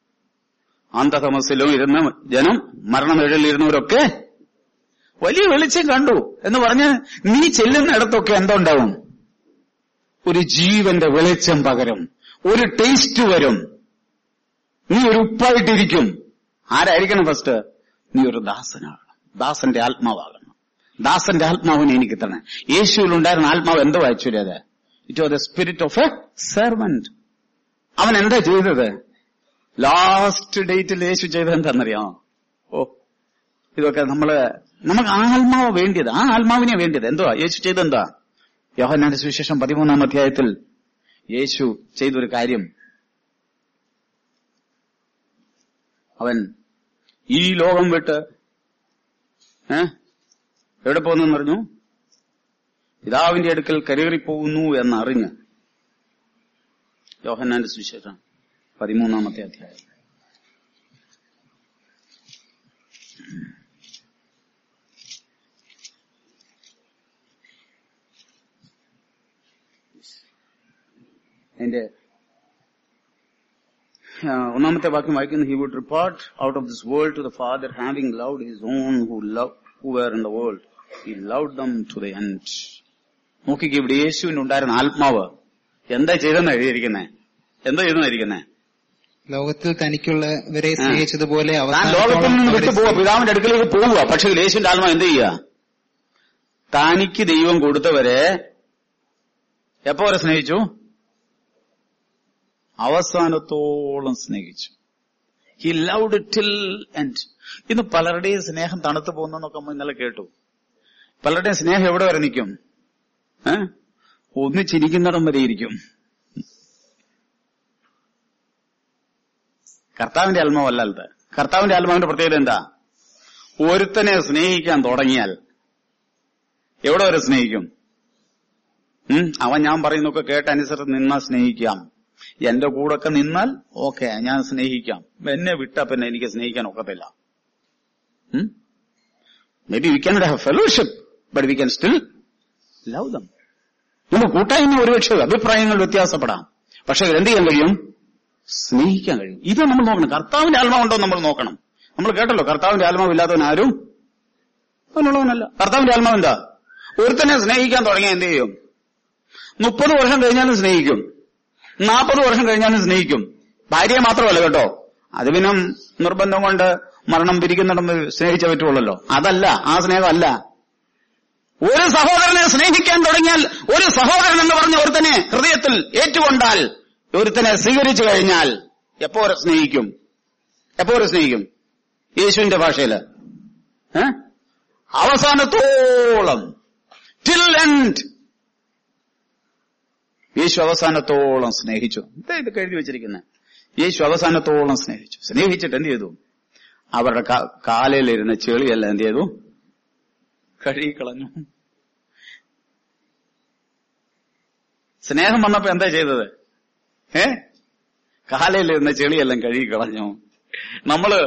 അന്ധതമസിലും ഇരുന്ന ജനം മരണമെഴിലിരുന്നവരൊക്കെ വലിയ വെളിച്ചം കണ്ടു എന്ന് പറഞ്ഞ് നീ ചെല്ലുന്ന ഇടത്തൊക്കെ എന്തുണ്ടാവും ഒരു ജീവന്റെ വെളിച്ചം പകരും ഒരു ടേസ്റ്റ് വരും നീ ഒരു ഉപ്പായിട്ടിരിക്കും ആരായിരിക്കണം ഫസ്റ്റ് നീ ഒരു ദാസനാകണം ദാസന്റെ ആത്മാവാകണം ദാസന്റെ ആത്മാവിനെ എനിക്ക് തന്നെ യേശുവിലുണ്ടായിരുന്ന ആത്മാവ് എന്തോ ആക്ച്വലി അത് it was the spirit of a servant അവൻ എന്താ ചെയ്തത് ലാസ്റ്റ് ഡേറ്റിൽ യേശു ചെയ്തത് എന്താണെന്നറിയാമോ ഓ ഇതൊക്കെ നമ്മള് നമുക്ക് ആത്മാവ് വേണ്ടിയത് ആ ആത്മാവിനെ വേണ്ടിയത് എന്തോ യേശു ചെയ്തെന്താ യോഹന്നാന്റെ സുവിശേഷം പതിമൂന്നാം അധ്യായത്തിൽ യേശു ചെയ്തൊരു കാര്യം അവൻ ഈ ലോകം വിട്ട് ഏ എവിടെ പോകുന്നെന്ന് പറഞ്ഞു പിതാവിന്റെ അടുക്കൽ കരേറിപ്പോകുന്നു എന്നറിഞ്ഞ് യോഹന്നാന്റെ സുവിശേഷം പതിമൂന്നാമത്തെ അധ്യായം അതിന്റെ ആ, ഒന്നാമത്തെ വാക്യം വായിക്കുന്നു he would report out of this world to the father having loved his own who love who were in the world he love them to the end നോക്കിക്ക് ഇവിടെ യേശുവിന് ഉണ്ടായിരുന്ന ആത്മാവ് എന്താ ചെയ്തെന്ന് എഴുതിയിരിക്കുന്നേ എന്താ ചെയ്തെന്നായിരിക്കുന്നേ ലോകത്തിൽ തനിക്കുള്ളവരെ ആ. സ്നേഹിച്ചതുപോലെ താൻ ലോകത്തിൽ നിന്ന് വിട്ടു പോവുക അവസാനം പിതാവിന്റെ അടുക്കലേക്ക് പോവുക പക്ഷെ യേശുവിന്റെ ആത്മാവ് എന്ത് ചെയ്യുക തനിക്ക് ദൈവം കൊടുത്തവരെ എപ്പോ വരെ സ്നേഹിച്ചു അവസാനത്തോളം സ്നേഹിച്ചു ഹി ലൗഡ് ടിൽ എൻഡ് ഇന്ന് പലരുടെയും സ്നേഹം തണുത്തു പോകുന്നൊക്കെ നമ്മൾ ഇന്നലെ കേട്ടു പലരുടെയും സ്നേഹം എവിടെ വരെ നിൽക്കും ഏ ഒന്നിച്ചിരിക്കുന്നിടം വരെ ഇരിക്കും കർത്താവിന്റെ ആത്മാവല്ലത് കർത്താവിന്റെ ആത്മാവിന്റെ പ്രത്യേകത എന്താ ഒരുത്തനെ സ്നേഹിക്കാൻ തുടങ്ങിയാൽ എവിടെ വരെ സ്നേഹിക്കും ഉം, അവൻ ഞാൻ പറയുന്നൊക്കെ കേട്ടനുസരിച്ച് നിന്നാ സ്നേഹിക്കാം എന്റെ കൂടൊക്കെ നിന്നാൽ ഓക്കെ ഞാൻ സ്നേഹിക്കാം എന്നെ വിട്ടാ പിന്നെ എനിക്ക് സ്നേഹിക്കാൻ ഒക്കത്തില്ല maybe we can have fellowship but we can still love them നമ്മൾ കൂട്ടായ്മ ഒരുപക്ഷെ അഭിപ്രായങ്ങൾ വ്യത്യാസപ്പെടാം പക്ഷെ എന്ത് ചെയ്യാൻ കഴിയും സ്നേഹിക്കാൻ കഴിയും ഇത് നമ്മൾ നോക്കണം കർത്താവിന്റെ ആത്മാവുണ്ടോ നമ്മൾ നോക്കണം നമ്മൾ കേട്ടല്ലോ കർത്താവിന്റെ ആത്മാവില്ലാത്തവൻ ആരും അതിനുള്ളവനല്ല കർത്താവിന്റെ ആത്മാവ് എന്താ ഒരുത്തനെ സ്നേഹിക്കാൻ തുടങ്ങിയ എന്ത് ചെയ്യും മുപ്പത് വർഷം കഴിഞ്ഞാലും സ്നേഹിക്കും നാൽപ്പത് വർഷം കഴിഞ്ഞാലും സ്നേഹിക്കും ഭാര്യയെ മാത്രമല്ല കേട്ടോ അത് പിന്നെ നിർബന്ധം കൊണ്ട് മരണം പിരിക്കുന്നിടം സ്നേഹിച്ചേ പറ്റുള്ളല്ലോ അതല്ല ആ സ്നേഹമല്ല ഒരു സഹോദരനെ സ്നേഹിക്കാൻ തുടങ്ങിയാൽ ഒരു സഹോദരൻ എന്ന് പറഞ്ഞ ഒരുത്തനെ ഹൃദയത്തിൽ ഏറ്റുകൊണ്ടാൽ ഒരുത്തനെ സ്വീകരിച്ചു കഴിഞ്ഞാൽ എപ്പോ വരെ സ്നേഹിക്കും എപ്പോ വരെ സ്നേഹിക്കും യേശുവിന്റെ ഭാഷയില് ഏ? അവസാനത്തോളം ടിൽ എൻഡ് യേശു അവസാനത്തോളം സ്നേഹിച്ചു എന്താ ഇത് എഴുതി വെച്ചിരിക്കുന്നത് യേശു അവസാനത്തോളം സ്നേഹിച്ചു സ്നേഹിച്ചിട്ട് എന്ത് ചെയ്തു അവരുടെ കാ- കാലയിലിരുന്ന ചെളിയെല്ലാം എന്ത് ചെയ്തു കഴുകിക്കളഞ്ഞു സ്നേഹം വന്നപ്പോ എന്താ ചെയ്തത് ഏ കാലയിലിരുന്ന ചെളിയെല്ലാം കഴുകിക്കളഞ്ഞു നമ്മള്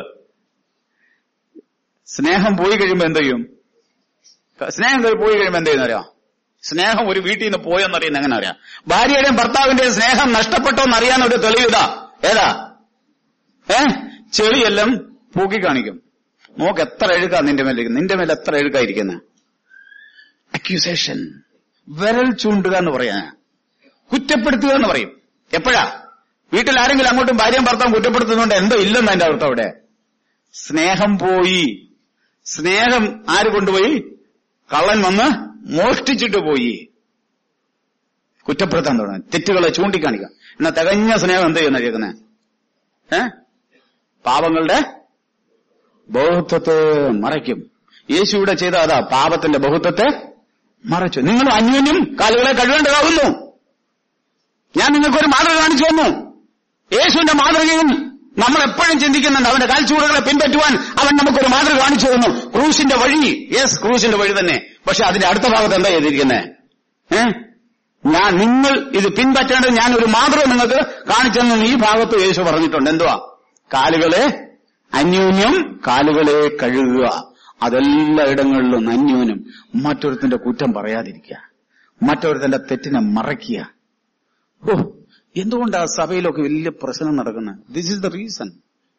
സ്നേഹം പോയി കഴിയുമ്പോ എന്ത് ചെയ്യും സ്നേഹം കഴി- പോയി കഴിയുമ്പോ എന്ത് ചെയ്യുന്നറിയാം സ്നേഹം ഒരു വീട്ടിൽ നിന്ന് പോയെന്നറിയുന്ന എങ്ങനെ അറിയാം ഭാര്യയുടെയും ഭർത്താവിന്റെയും സ്നേഹം നഷ്ടപ്പെട്ടോ എന്നറിയാൻ ഒരു തെളിവിതാ ഏതാ ഏ ചെളിയെല്ലാം പൂക്കി കാണിക്കും നോക്ക് എത്ര എഴുകാ നിന്റെ മേലെ നിന്റെ മേലെ എത്ര എഴുകായിരിക്കുന്ന അക്യൂസേഷൻ വിരൽ ചൂണ്ടുക എന്ന് പറയാ കുറ്റപ്പെടുത്തുക എന്ന് പറയും എപ്പോഴാ വീട്ടിൽ ആരെങ്കിലും അങ്ങോട്ടും ഭാര്യയും ഭർത്താവും കുറ്റപ്പെടുത്തുന്നുണ്ട് എന്തോ ഇല്ലെന്ന് അതിന്റെ അർത്ഥം അവിടെ സ്നേഹം പോയി സ്നേഹം ആര് കൊണ്ടുപോയി കള്ളൻ വന്ന് മോഷ്ടിച്ചിട്ട് പോയി കുറ്റപ്പെടുത്താൻ തുടങ്ങി തെറ്റുകളെ ചൂണ്ടിക്കാണിക്കുക എന്നാ തികഞ്ഞ സ്നേഹം എന്ത് ചെയ്യുന്ന കേൾക്കുന്നത് ഏ പാപങ്ങളുടെ ബഹുത്വത്തെ മറയ്ക്കും യേശു ഇവിടെ ചെയ്ത അതാ പാപത്തിന്റെ ബഹുത്വത്തെ മറച്ചു നിങ്ങൾ അന്യോന്യം കാലുകളെ കഴുകേണ്ടതാകുന്നു ഞാൻ നിങ്ങൾക്കൊരു മാതൃക കാണിച്ചു തന്നു യേശുവിന്റെ മാതൃകയും നമ്മൾ എപ്പോഴും ചിന്തിക്കുന്നുണ്ട് അവന്റെ കാൽച്ചൂടുകളെ പിൻപറ്റുവാൻ അവൻ നമുക്കൊരു മാതൃക കാണിച്ചു തന്നു ക്രൂശിന്റെ വഴി യെസ് ക്രൂശിന്റെ വഴി തന്നെ പക്ഷെ അതിന്റെ അടുത്ത ഭാഗത്ത് എന്താ ചെയ്തിരിക്കുന്നത് ഏ ഞാൻ നിങ്ങൾ ഇത് പിൻപറ്റേണ്ടത് ഞാൻ ഒരു മാതൃക നിങ്ങൾക്ക് കാണിച്ചു തന്നു ഈ ഭാഗത്ത് യേശു പറഞ്ഞിട്ടുണ്ട് എന്തുവാ കാലുകളെ അന്യോന്യം കാലുകളെ കഴുകുക അതെല്ലായിടങ്ങളിലും അന്യോന്യം മറ്റൊരുത്തിന്റെ കുറ്റം പറയാതിരിക്കുക മറ്റൊരുത്തിന്റെ തെറ്റിനെ മറയ്ക്കുക ഓ എന്തുകൊണ്ടാ സഭയിലൊക്കെ വലിയ പ്രശ്നം നടക്കുന്നത് ദിസ് ഇസ് ദ റീസൺ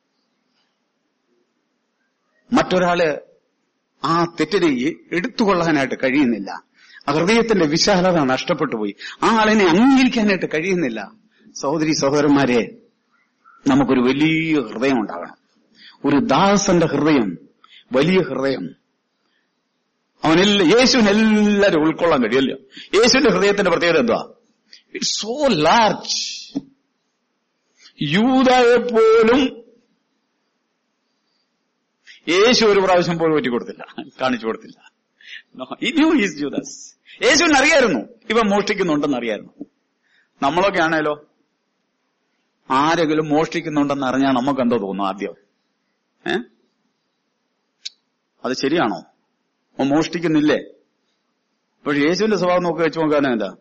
മറ്റൊരാള് ആ തെറ്റിനെ എ- എടുത്തുകൊള്ളാനായിട്ട് കഴിയുന്നില്ല ആ ഹൃദയത്തിന്റെ വിശാലത നഷ്ടപ്പെട്ടു പോയി ആ ആളിനെ അംഗീകരിക്കാനായിട്ട് കഴിയുന്നില്ല സഹോദരി സഹോദരന്മാരെ നമുക്കൊരു വലിയ ഹൃദയം ഉണ്ടാകണം ഒരു ദാസന്റെ ഹൃദയം വലിയ ഹൃദയം അവനെല്ലാം യേശുവിന് എല്ലാവരും ഉൾക്കൊള്ളാൻ കഴിയല്ലോ യേശുവിന്റെ ഹൃദയത്തിന്റെ പ്രത്യേകത എന്തുവാ ഇറ്റ്സ് സോ ലാർജ് യൂതയെ പോലും യേശു ഒരു പ്രാവശ്യം പോലും പറ്റി കൊടുത്തില്ല കാണിച്ചു കൊടുത്തില്ല ഇനിയു ഈസ് ജൂദാസ് യേശുവിന് അറിയായിരുന്നു ഇവൻ മോഷ്ടിക്കുന്നുണ്ടെന്ന് അറിയായിരുന്നു നമ്മളൊക്കെ ആണേലോ ആരെങ്കിലും മോഷ്ടിക്കുന്നുണ്ടെന്ന് അറിഞ്ഞാൽ നമുക്ക് എന്തോ തോന്നും ആദ്യം ഏ അത് ശരിയാണോ അവൻ മോഷ്ടിക്കുന്നില്ലേ പക്ഷെ യേശുവിന്റെ സ്വഭാവം നോക്കി വെച്ച് നോക്കാനാ എന്താ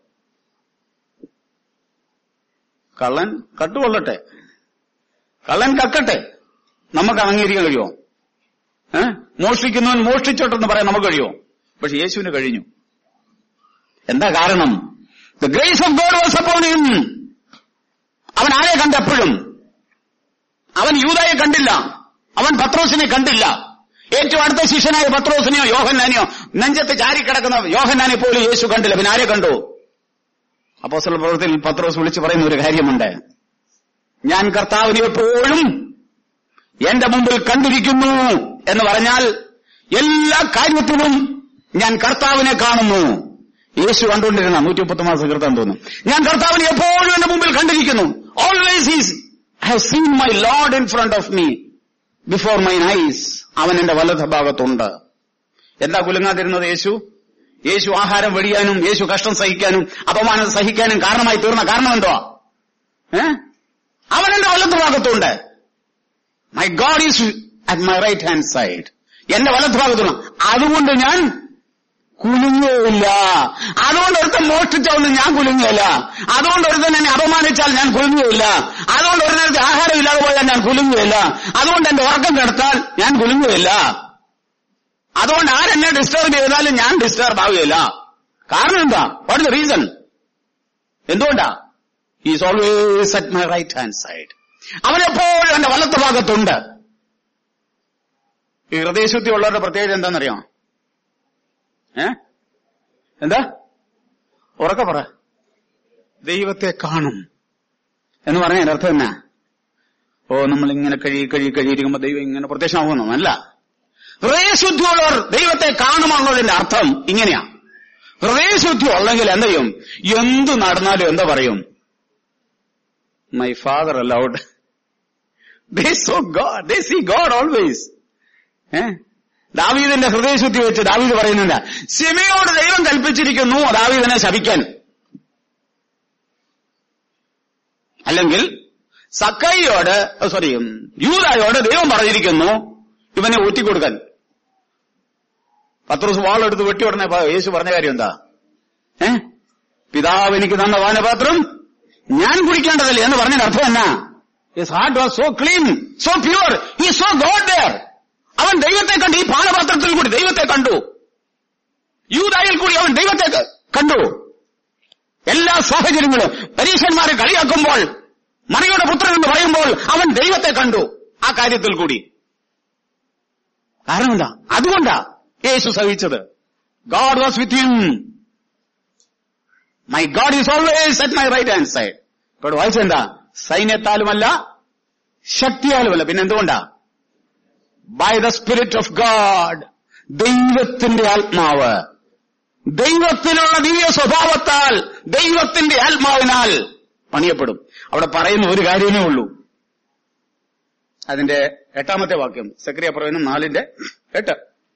കള്ളൻ കട്ടുകൊള്ളട്ടെ കള്ളൻ കക്കട്ടെ നമുക്ക് അംഗീകരിക്കാൻ കഴിയുമോ ഏ മോഷ്ടിക്കുന്നവൻ മോഷ്ടിച്ചോട്ടെന്ന് പറയാൻ നമുക്ക് കഴിയുമോ പക്ഷെ യേശുവിന് കഴിഞ്ഞു എന്താ കാരണം the grace of God was upon him അവൻ ആരെ കണ്ടെപ്പോഴും അവൻ യൂതായെ കണ്ടില്ല അവൻ പത്രോസിനെ കണ്ടില്ല ഏറ്റവും അടുത്ത ശിഷ്യനായ പത്രോസിനെയോ യോഹന്നാനെയോ നെഞ്ചത്ത് ചാരിക്കിടക്കുന്ന യോഹന്നാനെ പോലും യേശു കണ്ടില്ല പിന്നെ ആരെ കണ്ടു അപ്പോസ്തല പ്രവൃത്തിയിൽ പത്രോസ് വിളിച്ചു പറയുന്ന ഒരു കാര്യമുണ്ട് ഞാൻ കർത്താവിനെ എപ്പോഴും എന്റെ മുമ്പിൽ കണ്ടിരിക്കുന്നു എന്ന് പറഞ്ഞാൽ എല്ലാ കാര്യത്തിലും ഞാൻ കർത്താവിനെ കാണുന്നു യേശു കണ്ടുകൊണ്ടിരുന്ന നൂറ്റി മുപ്പത്തി മാസം കൃത്യം തോന്നുന്നു ഞാൻ കർത്താവിനെ എപ്പോഴും എന്റെ മുമ്പിൽ കണ്ടിരിക്കുന്നു always is I have seen my Lord in front of me before my eyes അവൻ എന്റെ വലത ഭാഗത്തുണ്ട് എന്താ കുലുങ്ങാതിരുന്നത് യേശു യേശു ആഹാരം വെടിയാനും യേശു കഷ്ടം സഹിക്കാനും അപമാനം സഹിക്കാനും കാരണമായി തീർന്ന കാരണം എന്തുവാ ഏ അവൻ എന്റെ വലത്ത് ഭാഗത്തുണ്ട് my God is at my right hand side എന്റെ വലത്ത് ഭാഗത്തുള്ള അതുകൊണ്ട് ഞാൻ കുലുങ്ങുകയില്ല അതുകൊണ്ട് ഒരുത്തൻ മോഷ്ടിച്ചൊന്നും ഞാൻ കുലുങ്ങുകയില്ല അതുകൊണ്ട് ഒരുത്തൻ എന്നെ അപമാനിച്ചാൽ ഞാൻ കുലുങ്ങുകയില്ല അതുകൊണ്ട് ഒരു നേരത്തെ ആഹാരം ഇല്ലാതെ പോയാൽ ഞാൻ കുലുങ്ങുകയില്ല അതുകൊണ്ട് എന്റെ ഉറക്കം കെടുത്താൽ ഞാൻ കുലുങ്ങുകയില്ല അതുകൊണ്ട് ആരെന്നെ ഡിസ്റ്റർബ് ചെയ്താലും ഞാൻ ഡിസ്റ്റർബ് ആവുകയില്ല കാരണം എന്താ വാട്ട് ദ റീസൺ എന്തുകൊണ്ടാ is always at my right hand side അവനെപ്പോഴും എന്റെ വലത്ത് ഭാഗത്തുണ്ട് ഈ ഹൃദയശുദ്ധി ഉള്ളവരുടെ പ്രത്യേകത എന്താണെന്നറിയാമോ ഏ എന്താ ഉറക്കെ പറ ദൈവത്തെ കാണും എന്ന് പറഞ്ഞ അതിന്റെ അർത്ഥം എന്നാ ഓ നമ്മൾ ഇങ്ങനെ കഴി കഴി കഴിയിരിക്കുമ്പോ ദൈവം ഇങ്ങനെ പ്രത്യക്ഷമാകുന്നു അല്ല ഹൃദയശുദ്ധിയുള്ളവർ ദൈവത്തെ കാണുമെന്നുള്ളതിന്റെ അർത്ഥം ഇങ്ങനെയാ ഹൃദയശുദ്ധി ഉള്ളെങ്കിൽ എന്ത് ചെയ്യും എന്തു നടന്നാലും എന്താ പറയും my father allowed they saw God they see God always ഏ ദാവീദിന്റെ ഹൃദയശുദ്ധി വെച്ച് ദാവീദ് പറയുന്നില്ല സിമയോട് ദൈവം കൽപ്പിച്ചിരിക്കുന്നു ദാവീദിനെ ശപിക്കാൻ അല്ലെങ്കിൽ സക്കൈയോട് സോറി യൂതായോട് ദൈവം പറഞ്ഞിരിക്കുന്നു ഇവനെ ഊറ്റിക്കൊടുക്കാൻ പത്ത് ദിവസം വാളെടുത്ത് വെട്ടി ഉടനെ പ- യേശു പറഞ്ഞ കാര്യം എന്താ ഏ പിതാവ് എനിക്ക് തന്ന വാനപാത്രം ഞാൻ കുടിക്കേണ്ടതല്ലേ എന്ന് പറഞ്ഞതിന്റെ അർത്ഥം എന്നാ his heart was so clean so pure he saw God there അവൻ ദൈവത്തെ കണ്ടു ഈ പാനപാത്രത്തിൽ കൂടി ദൈവത്തെ കണ്ടു യൂതായിൽ കൂടി അവൻ ദൈവത്തെ ക- കണ്ടു എല്ലാ സാഹചര്യങ്ങളും പരീക്ഷന്മാരെ കളിയാക്കുമ്പോൾ മറിയുടെ പുത്രൻ എന്ന് പറയുമ്പോൾ അവൻ ദൈവത്തെ കണ്ടു ആ കാര്യത്തിൽ കൂടി കാരണം എന്താ അതുകൊണ്ടാ യേശു സഹിച്ചത് God was with him my God is always at my right hand side ഇപ്പോൾ വായിച്ചെന്താ സൈന്യത്താലുമല്ല ശക്തിയാലുമല്ല പിന്നെ എന്തുകൊണ്ടാ by the spirit of God ദൈവത്തിന്റെ ആത്മാവ് ദൈവത്തിലുള്ള ദിവ്യ സ്വഭാവത്താൽ ദൈവത്തിന്റെ ആത്മാവിനാൽ പണിയപ്പെടും അവിടെ പറയുന്ന ഒരു കാര്യമേ ഉള്ളൂ അതിന്റെ എട്ടാമത്തെ വാക്യം സക്രിയ പ്രവചനം നാലിന്റെ എട്ട്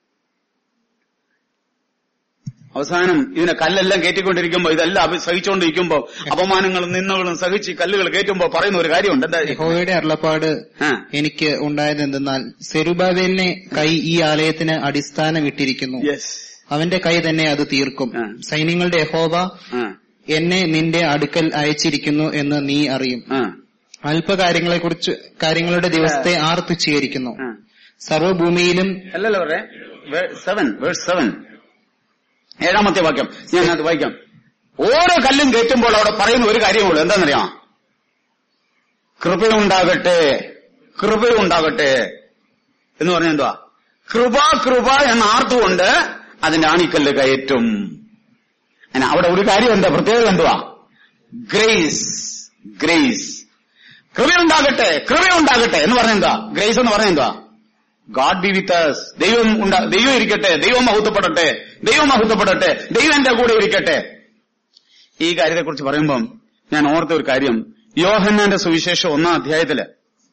അവസാനം ഇതിനെ കല്ലെല്ലാം കയറ്റിക്കൊണ്ടിരിക്കുമ്പോ ഇതെല്ലാം അഭി- സഹിച്ചുകൊണ്ടിരിക്കുമ്പോ അപമാനങ്ങളും നിന്നകളും സഹിച്ച് ഈ കല്ലുകൾ കയറ്റുമ്പോ പറയുന്ന ഒരു കാര്യമുണ്ട് എന്താ യഹോവയുടെ അരുളപ്പാട് ആ. എനിക്ക് ഉണ്ടായതെന്തെന്നാൽ സെരുബാബേലിനെ കൈ ഈ ആലയത്തിന് അടിസ്ഥാനം ഇട്ടിരിക്കുന്നു യെസ് അവന്റെ കൈ തന്നെ അത് തീർക്കും ആ. സൈന്യങ്ങളുടെ യഹോവ ആ എന്നെ നിന്റെ അടുക്കൽ അയച്ചിരിക്കുന്നു എന്ന് നീ അറിയും ആ അല്പകാര്യങ്ങളെ കുറിച്ച് കാര്യങ്ങളുടെ ദിവസത്തെ ആർ തുച്ഛീകരിക്കുന്നു ആ. സർവ്വഭൂമിയിലും അല്ലല്ലോ പറയേ സെവൻ വേഴ്സ് സെവൻ ഏഴാമത്തെ വാക്യം ഞാൻ അത് വായിക്കാം ഓരോ കല്ലും കയറ്റുമ്പോൾ അവിടെ പറയുന്ന ഒരു കാര്യമുള്ളൂ എന്താണെന്നറിയാം കൃപയുണ്ടാകട്ടെ കൃപയുണ്ടാകട്ടെ എന്ന് പറഞ്ഞ എന്തുവാ കൃപ കൃപ എന്ന് ആർത്തുകൊണ്ട് അതിന്റെ ആണിക്കല്ല് കയറ്റും അങ്ങനെ അവിടെ ഒരു കാര്യം എന്താ പ്രത്യേകത എന്തുവാ ഗ്രേസ് ഗ്രേസ് കൃപയുണ്ടാകട്ടെ കൃപയുണ്ടാകട്ടെ എന്ന് പറഞ്ഞ എന്താ ഗ്രേസ് എന്ന് പറഞ്ഞ എന്താ ഗാഡ് ബി വിത്ത് us ദൈവം ഉണ്ടാ ദൈവം ഇരിക്കട്ടെ ദൈവം മഹത്വപ്പെടട്ടെ ദൈവം മഹത്വപ്പെടട്ടെ ദൈവം എന്റെ കൂടെ ഇരിക്കട്ടെ ഈ കാര്യത്തെക്കുറിച്ച് പറയുമ്പം ഞാൻ ഓർത്ത ഒരു കാര്യം യോഹന്നാന്റെ സുവിശേഷം ഒന്നാം അധ്യായത്തില്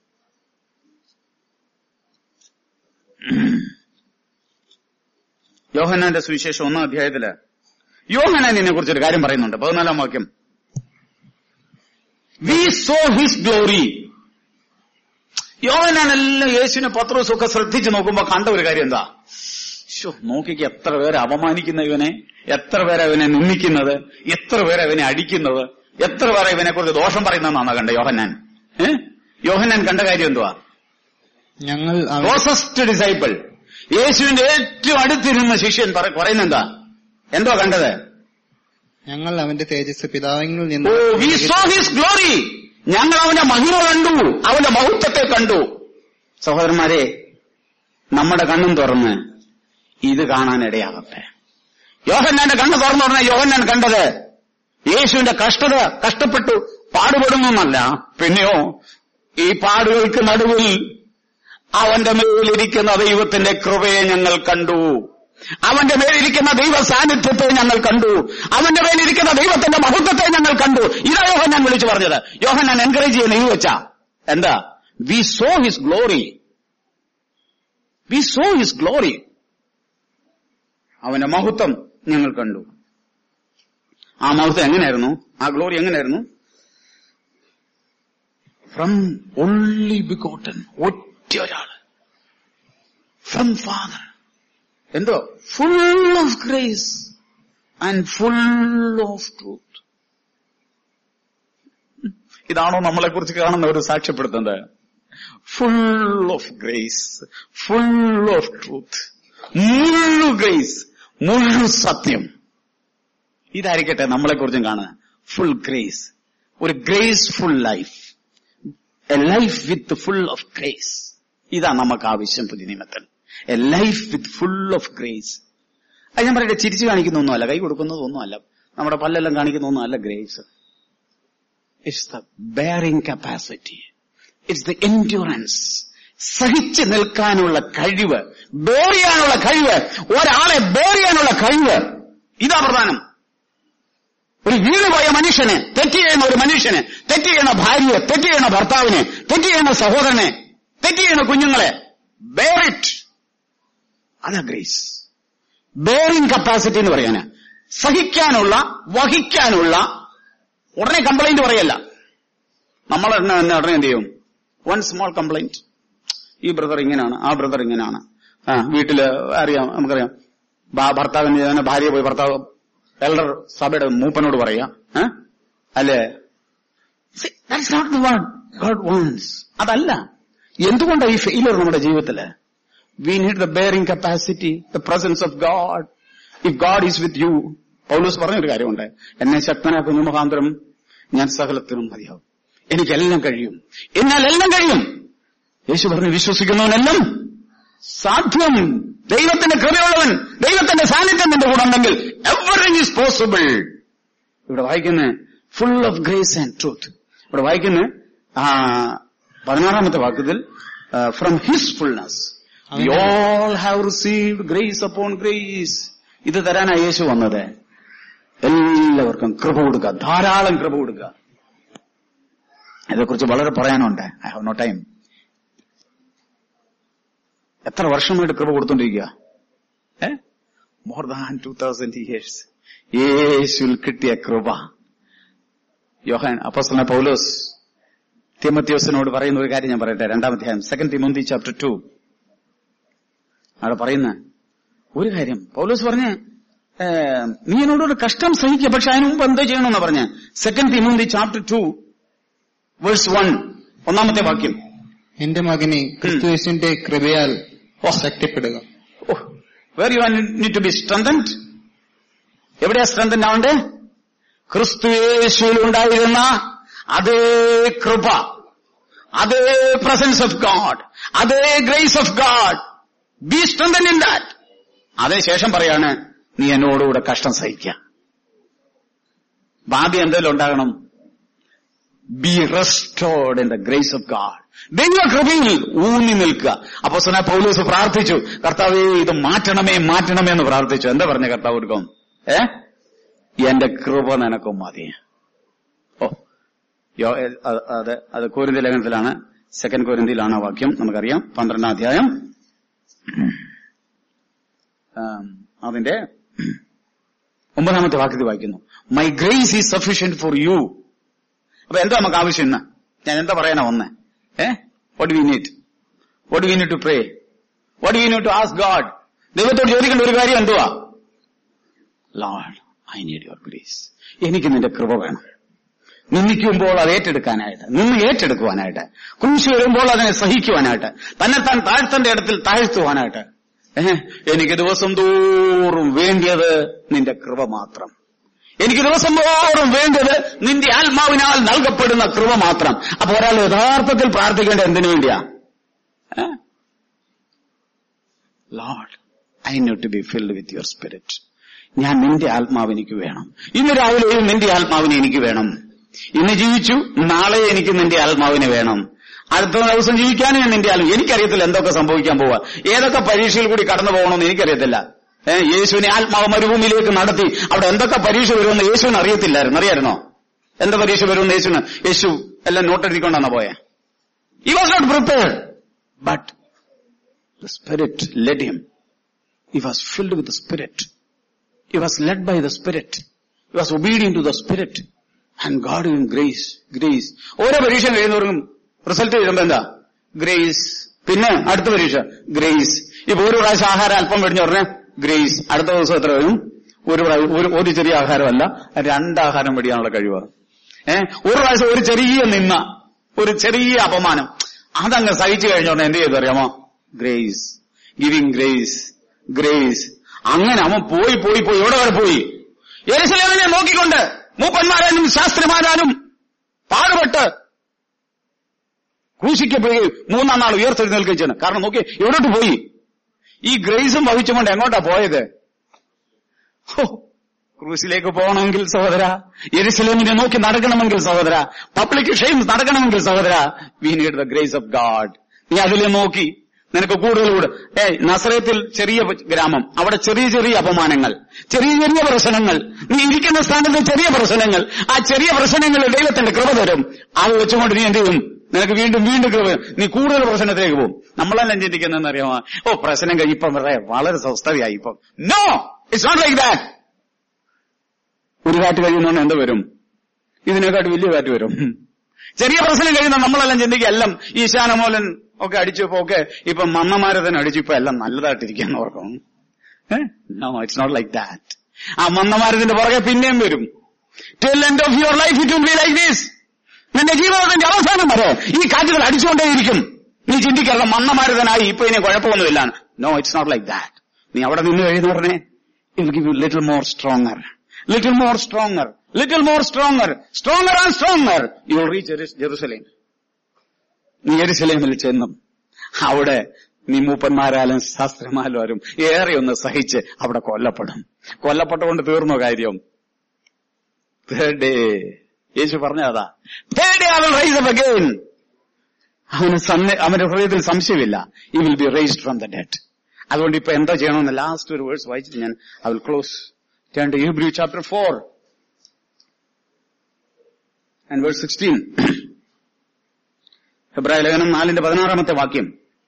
യോഹന്നാന്റെ സുവിശേഷം ഒന്നാം അധ്യായത്തില് യോഹന്നാനിനെ കുറിച്ചൊരു കാര്യം പറയുന്നുണ്ട് പതിനാലാം വാക്യം വി സോ ഹിസ് ഗ്ലോറി യോഹനാനെല്ലാം യേശുവിനെ പത്രോസും ഒക്കെ ശ്രദ്ധിച്ചു നോക്കുമ്പോ കണ്ട ഒരു കാര്യം എന്താ ശോ, നോക്കിക്ക് എത്ര പേരെ അപമാനിക്കുന്ന ഇവനെ എത്ര പേരെ ഇവനെ നിന്ദിക്കുന്നത് എത്ര പേരെ ഇവനെ അടിക്കുന്നത് എത്ര പേരെ ഇവനെ കുറിച്ച് ദോഷം പറയുന്നതെന്നാണോ കണ്ട യോഹന്നാൻ ഏ യോഹന്നാൻ കണ്ട കാര്യം എന്തുവാ ഞങ്ങൾ അവ- ക്ലോസസ്റ്റ് ഡിസൈപ്പിൾ യേശുവിന്റെ ഏറ്റവും അടുത്തിരുന്ന ശിഷ്യൻ പറ- പറയുന്ന എന്താ എന്തോ കണ്ടത് ഞങ്ങൾ അവന്റെ തേജസ് പിതാവിൽ ഓ നിന്ന് വി സോ ഹിസ് ഗ്ലോറി ഞങ്ങൾ അവന്റെ മഹിമ കണ്ടു അവന്റെ മഹത്വത്തെ കണ്ടു സഹോദരന്മാരെ നമ്മുടെ കണ്ണും തുറന്ന് ഇത് കാണാൻ ഇടയാകട്ടെ യോഹന്നാന്റെ കണ്ണ് തുറന്നു പറഞ്ഞ യോഹന്നാൻ കണ്ടത് യേശുവിന്റെ കഷ്ടത കഷ്ടപ്പെട്ടു പാടുപെടുന്നല്ല പിന്നെയോ ഈ പാടുകൾക്ക് നടുവിൽ അവന്റെ മേലിരിക്കുന്ന ദൈവത്തിന്റെ കൃപയെ ഞങ്ങൾ കണ്ടു അവന്റെ മേലിരിക്കുന്ന ദൈവ സാന്നിധ്യത്തെ ഞങ്ങൾ കണ്ടു അവന്റെ മേലിരിക്കുന്ന ദൈവത്തിന്റെ മഹത്വത്തെ ഞങ്ങൾ കണ്ടു ഇതാ യോഹന്നാൻ വിളിച്ചു പറഞ്ഞത് യോഹന്നാൻ എൻകറേജ് ചെയ്യുന്ന ഈ വെച്ചാ എന്താ we saw his glory we saw his glory അവന്റെ മഹത്വം ഞങ്ങൾ കണ്ടു ആ മഹത്വം എങ്ങനെയായിരുന്നു ആ ഗ്ലോറി എങ്ങനെയായിരുന്നു ഫ്രം ഒൺലി ബിഗോട്ടൻ ഒറ്റ ഒരാള് ഫ്രം ഫാദർ എന്തോ full of grace and full of truth ഇതാണോ നമ്മളെ കുറിച്ച് കാണുന്ന ഒരു സാക്ഷ്യപ്പെടുത്തുന്നത് full of grace full of truth മുള്ളു ഗ്രേസ് മുള്ളു സത്യം ഇതായിരിക്കട്ടെ നമ്മളെ കുറിച്ചും കാണുക ഫുൾ ഗ്രേസ് ഒരു graceful life a life with full of grace ഇതാ നമുക്ക് ആവശ്യം പുതിയ നിയമത്തിൽ a life with full of grace അത് ഞാൻ പറയട്ടെ ചിരിച്ചു കാണിക്കുന്നൊന്നുമല്ല കൈ കൊടുക്കുന്നതൊന്നുമല്ല നമ്മുടെ പല്ലെല്ലാം കാണിക്കുന്നൊന്നുമല്ല grace it's the bearing capacity it's the endurance സഹിച്ചു നിൽക്കാനുള്ള കഴിവ് ബേർ ചെയ്യാനുള്ള കഴിവ് ഒരാളെ ബേർ ചെയ്യാനുള്ള കഴിവ് ഇതാ പ്രധാനം ഒരു വീണുപോയ മനുഷ്യന് തെറ്റ് ചെയ്യുന്ന ഒരു മനുഷ്യന് തെറ്റ് ചെയ്യുന്ന ഭാര്യയെ തെറ്റ് ചെയ്യുന്ന ഭർത്താവിനെ തെറ്റ് ചെയ്യുന്ന സഹോദരനെ തെറ്റ് ചെയ്യുന്ന കുഞ്ഞുങ്ങളെ ബെയർ ഇറ്റ് അതാ ഗ്രേസ് ബെയറിംഗ് കപ്പാസിറ്റി എന്ന് പറയാന് സഹിക്കാനുള്ള വഹിക്കാനുള്ള ഉടനെ കംപ്ലൈന്റ് പറയല്ല നമ്മൾ ഉടനെ തന്നെ ഉടനെ എന്ത് ചെയ്യും വൺ സ്മോൾ കംപ്ലൈന്റ് ഈ ബ്രദർ ഇങ്ങനെയാണ് ആ ബ്രദർ ഇങ്ങനെയാണ് ആ വീട്ടില് അറിയാം നമുക്കറിയാം ഭാ- ഭർത്താവിന് തന്നെ ഭാര്യ പോയി ഭർത്താവ് എൽഡർ സഭയുടെ മൂപ്പനോട് പറയാ ഏ? അല്ലേ that's not the word God wants അതല്ല എന്തുകൊണ്ടാണ് ഈ ഫെയിലർ നമ്മുടെ ജീവിതത്തില് we need the bearing capacity the presence of God if God is with you Paulose പറഞ്ഞൊരു കാര്യമുണ്ട് എന്നെ ശക്തനാക്കുന്ന മുഖാന്തരം ഞാൻ സകലത്തിനും മതിയാവും എനിക്കെല്ലാം കഴിയും എന്നാൽ എല്ലാം കഴിയും യേശു പറഞ്ഞു വിശ്വസിക്കുന്നവനെല്ലാം സാധ്യം ദൈവത്തിന്റെ കൃപയുള്ളവൻ ദൈവത്തിന്റെ സാന്നിധ്യം നിന്റെ കൂടെ ഉണ്ടെങ്കിൽ എവറിങ് ഈസ് പോസിബിൾ ഇവിടെ വായിക്കുന്ന full of grace and truth ഇവിടെ വായിക്കുന്ന ആ, പതിനാറാമത്തെ വാക്യത്തിൽ from his fulness we all have received grace upon grace ഇത് തരാനാ യേശു വന്നത് എല്ലാവർക്കും കൃപ കൊടുക്കുക ധാരാളം കൃപ കൊടുക്കുക ഇതേക്കുറിച്ച് വളരെ പറയാനുണ്ട് ഐ ഹാവ് നോ ടൈം എത്ര വർഷമായിട്ട് കൃപ കൊടുത്തോണ്ടിരിക്കുക ഏ more than two thousand years യേശുൽ കിട്ടിയ കൃപ യോഹാൻ അപ്പോസ്തലനായ പൗലോസ് തിമത്യോസിനോട് പറയുന്ന ഒരു കാര്യം ഞാൻ പറയട്ടെ രണ്ടാം അധ്യായം സെക്കൻഡ് തിമോന്തി ചാപ്റ്റർ ടു അവിടെ പറയുന്ന ഒരു കാര്യം പൗലോസ് പറഞ്ഞ് ഏ, നീ എന്നോടൊരു കഷ്ടം സഹിക്കുക പക്ഷെ അതിന് മുമ്പ് എന്തോ ചെയ്യണമെന്ന് പറഞ്ഞ് second Timothy chapter two verse one ഒന്നാമത്തെ വാക്യം എന്റെ മകനെ ക്രിസ്തുവിന്റെ കൃപയാൽ ശക്തിപ്പെടുക where you need to be strengthened എവിടെയാ സ്ട്രെങ്തൻ ആവണ്ടേ ക്രിസ്തു യേശുവിൽ ഉണ്ടായിരുന്ന അതേ കൃപ അതേ പ്രസൻസ് ഓഫ് ഗാഡ് അതേ grace of God be strengthen in that അതിനുശേഷം പറയാണ് നീ എന്നോടുകൂടെ കഷ്ടം സഹിക്കുക ആദ്യം എന്തെങ്കിലും ഉണ്ടാകണം be restored in the grace of God ദൈവകൃപയിൽ ഊന്നി നിൽക്കുക അപ്പൊ സുന പൗലൂസ് പ്രാർത്ഥിച്ചു കർത്താവേ ഇത് മാറ്റണമേ മാറ്റണമേ എന്ന് പ്രാർത്ഥിച്ചു എന്താ പറഞ്ഞ കർത്താവ് കൊടുക്കും ഏ എന്റെ കൃപ നിനക്കും മതി ഓ യോ- ഏ, അത് അത് അത് കോരിന്തി ലേഖനത്തിലാണ് സെക്കൻഡ് കോരിന്തിയിലാണ് ആ വാക്യം നമുക്കറിയാം പന്ത്രണ്ടാം അധ്യായം ആം, അതിന്റെ ഒമ്പതാമത്തെ വാക്യത്തിൽ വായിക്കുന്നു my grace is sufficient for you അപ്പൊ എന്താ നമുക്ക് ആവശ്യം ഇന്ന് ഞാൻ എന്താ പറയാനാ വന്നേ ഏ what we need what we need to pray what we need to ask God ദൈവത്തോട് ചോദിക്കേണ്ട ഒരു കാര്യം എന്തുവാ Lord I need your grace എനിക്ക് നിന്റെ കൃപ വേണം നിന്ദിക്കുമ്പോൾ അത് ഏറ്റെടുക്കാനായിട്ട് നിന്ന് ഏറ്റെടുക്കുവാനായിട്ട് ക്രൂശ് വരുമ്പോൾ അതിനെ സഹിക്കുവാനായിട്ട് തന്നെത്താൻ താഴ്ത്തന്റെ ഇടത്തിൽ താഴ്ത്തുവാനായിട്ട് ഏഹ് എനിക്ക് ദിവസം തോറും വേണ്ടിയത് നിന്റെ കൃപ മാത്രം എനിക്ക് ദിവസം തോറും വേണ്ടത് നിന്റെ ആത്മാവിനാൽ നൽകപ്പെടുന്ന കൃപ മാത്രം അപ്പൊ ഒരാൾ യഥാർത്ഥത്തിൽ പ്രാർത്ഥിക്കേണ്ട എന്തിനു വേണ്ടിയാ Lord I not to be filled with your spirit ഞാൻ നിന്റെ ആത്മാവ് എനിക്ക് വേണം ഇന്ന് രാവിലെയും നിന്റെ ആത്മാവിനെ എനിക്ക് വേണം ഇന്ന് ജീവിച്ചു നാളെ എനിക്ക് നിന്റെ ആത്മാവിനെ വേണം അടുത്ത ദിവസം ജീവിക്കാനും ഞാൻ നിന്റെ ആത്മാവ് എനിക്കറിയത്തില്ല എന്തൊക്കെ സംഭവിക്കാൻ പോവാ ഏതൊക്കെ പരീക്ഷയിൽ കൂടി കടന്നു പോകണമെന്ന് എനിക്കറിയത്തില്ല ഏഹ് യേശുവിനെ ആത്മാവ് മരുഭൂമിയിലേക്ക് നടത്തി അവിടെ എന്തൊക്കെ പരീക്ഷ വരുമെന്ന് യേശുവിന് അറിയത്തില്ലായിരുന്നു അറിയായിരുന്നോ എന്ത് പരീക്ഷ വരുമെന്ന് യേശുവിന് യേശു എല്ലാം നോട്ടെഴുതിക്കൊണ്ടാണ് പോയെ he was not prepared but the spirit led him he was filled with the spirit he was led by the spirit he was obedient to the spirit and god gave him grace grace ഓരോ പരീക്ഷ കഴിയുന്നവർക്കും result എഴുതുമ്പോ എന്താ grace പിന്നെ അടുത്ത പരീക്ഷ grace ഇപ്പൊ ഒരു പ്രാവശ്യം ആഹാരം അല്പം വെടിഞ്ഞു പറഞ്ഞ ഗ്രേസ് അടുത്ത ദിവസം എത്ര വരും ഒരു പ്രാവശ്യം ഒരു ഒരു ചെറിയ ആഹാരമല്ല രണ്ടാഹാരം വെടിയാനുള്ള കഴിവ് ഏഹ് ഒരു പ്രാവശ്യം ഒരു ചെറിയ നിന്ന ഒരു ചെറിയ അപമാനം അതങ്ങ് സഹിച്ചു കഴിഞ്ഞോണ്ട് എന്ത് ചെയ്തു അറിയാമോ ഗ്രേസ് ഗിവിംഗ് ഗ്രേസ് ഗ്രേസ് അങ്ങനെ അവൻ പോയി പോയി പോയി എവിടെ വരെ പോയി യെരുസലേമിനെ നോക്കിക്കൊണ്ട് മൂപ്പന്മാരാനും ശാസ്ത്രിമാരാനും പാടുപെട്ട് ക്രൂശിക്കപ്പെടുകയും മൂന്നാം നാൾ ഉയർത്തെഴുന്നേൽക്കുകയും ചെയ്യണം കാരണം നോക്കി എവിടോട്ട് പോയി ഈ ഗ്രേസും വഹിച്ചുകൊണ്ട് എങ്ങോട്ടാ പോയത് ഹോ, ക്രൂസിലേക്ക് പോകണമെങ്കിൽ സഹോദര യെരുസലേമിനെ നോക്കി നടക്കണമെങ്കിൽ സഹോദര പബ്ലിക് ഷെയിം നടക്കണമെങ്കിൽ സഹോദര we need the grace of God നീ അതിലെ നോക്കി നിനക്ക് കൂടുതൽ കൂടെ ഏ നസറയത്തിൽ ചെറിയ ഗ്രാമം അവിടെ ചെറിയ ചെറിയ അപമാനങ്ങൾ ചെറിയ ചെറിയ പ്രശ്നങ്ങൾ നീ ഇരിക്കുന്ന സ്ഥാനത്ത് ചെറിയ പ്രശ്നങ്ങൾ ആ ചെറിയ പ്രശ്നങ്ങൾ ദൈവത്തിന്റെ കൃപ തരും അത് വെച്ചുകൊണ്ട് നീ എന്ത് ചെയ്യും നിനക്ക് വീണ്ടും വീണ്ടും കൃപ നീ കൂടുതൽ പ്രശ്നത്തിലേക്ക് പോകും നമ്മളെല്ലാം ചിന്തിക്കുന്നതെന്ന് അറിയാമോ ഓ പ്രശ്നം കഴിഞ്ഞ് ഇപ്പം വളരെ വളരെ സ്വസ്ഥതയായി ഇപ്പം no it's not like that ഒരു കാറ്റ് കഴിയുന്നോണ്ട് എന്ത് വരും ഇതിനെക്കാട്ട് വലിയ കാറ്റ് വരും ചെറിയ പ്രശ്നം കഴിയുന്ന നമ്മളെല്ലാം ചിന്തിക്കുക എല്ലാം ഈശാനമൂലൻ ഒക്കെ അടിച്ചപ്പോ ഒക്കെ ഇപ്പൊ മന്നമാരെ തന്നെ അടിച്ചു ഇപ്പൊ എല്ലാം നല്ലതായിട്ടിരിക്കാന്ന് ഓർക്കും no it's not like that ആ മന്നമാരത്തിന്റെ പുറകെ പിന്നെയും വരും till end of your life it will be like this നിന്റെ ജീവിതത്തിന്റെ അവസാനം വരെ ഈ കാറ്റുകൾ അടിച്ചുകൊണ്ടേയിരിക്കും നീ ചിന്തിക്കാതെ മന്നമാരുതനായി ഇപ്പൊ ഇനി കുഴപ്പമൊന്നുമില്ല no it's not like that നീ അവിടെ നിന്ന് കഴിയുന്ന പറഞ്ഞേ it give you little more stronger little more stronger little more stronger stronger and stronger you will reach Jerusalem നീ എരുസലേമിൽ ചെന്നും അവിടെ നീ മൂപ്പന്മാരാലും ശാസ്ത്രമാരും ഏറെ ഒന്ന് സഹിച്ച് അവിടെ കൊല്ലപ്പെടും കൊല്ലപ്പെട്ടുകൊണ്ട് തീർന്നോ കാര്യം തേർഡ് ഡേ യേശു പറഞ്ഞതാ തേർഡ് ഡേ അവൻ റൈസ് അപ്പ് അഗൈൻ അവന് സന്ദേ- അവന്റെ ഹൃദയത്തിൽ സംശയമില്ല he will be raised from the death അതുകൊണ്ട് ഇപ്പൊ എന്താ ചെയ്യണമെന്ന് ലാസ്റ്റ് ഒരു വേഴ്സ് വായിച്ചിട്ട് ഞാൻ I will close turn to Hebrew chapter four and verse sixteen ഹെബ്രായ ലേഖനം നാലിന്റെ പതിനാറാമത്തെ വാക്യം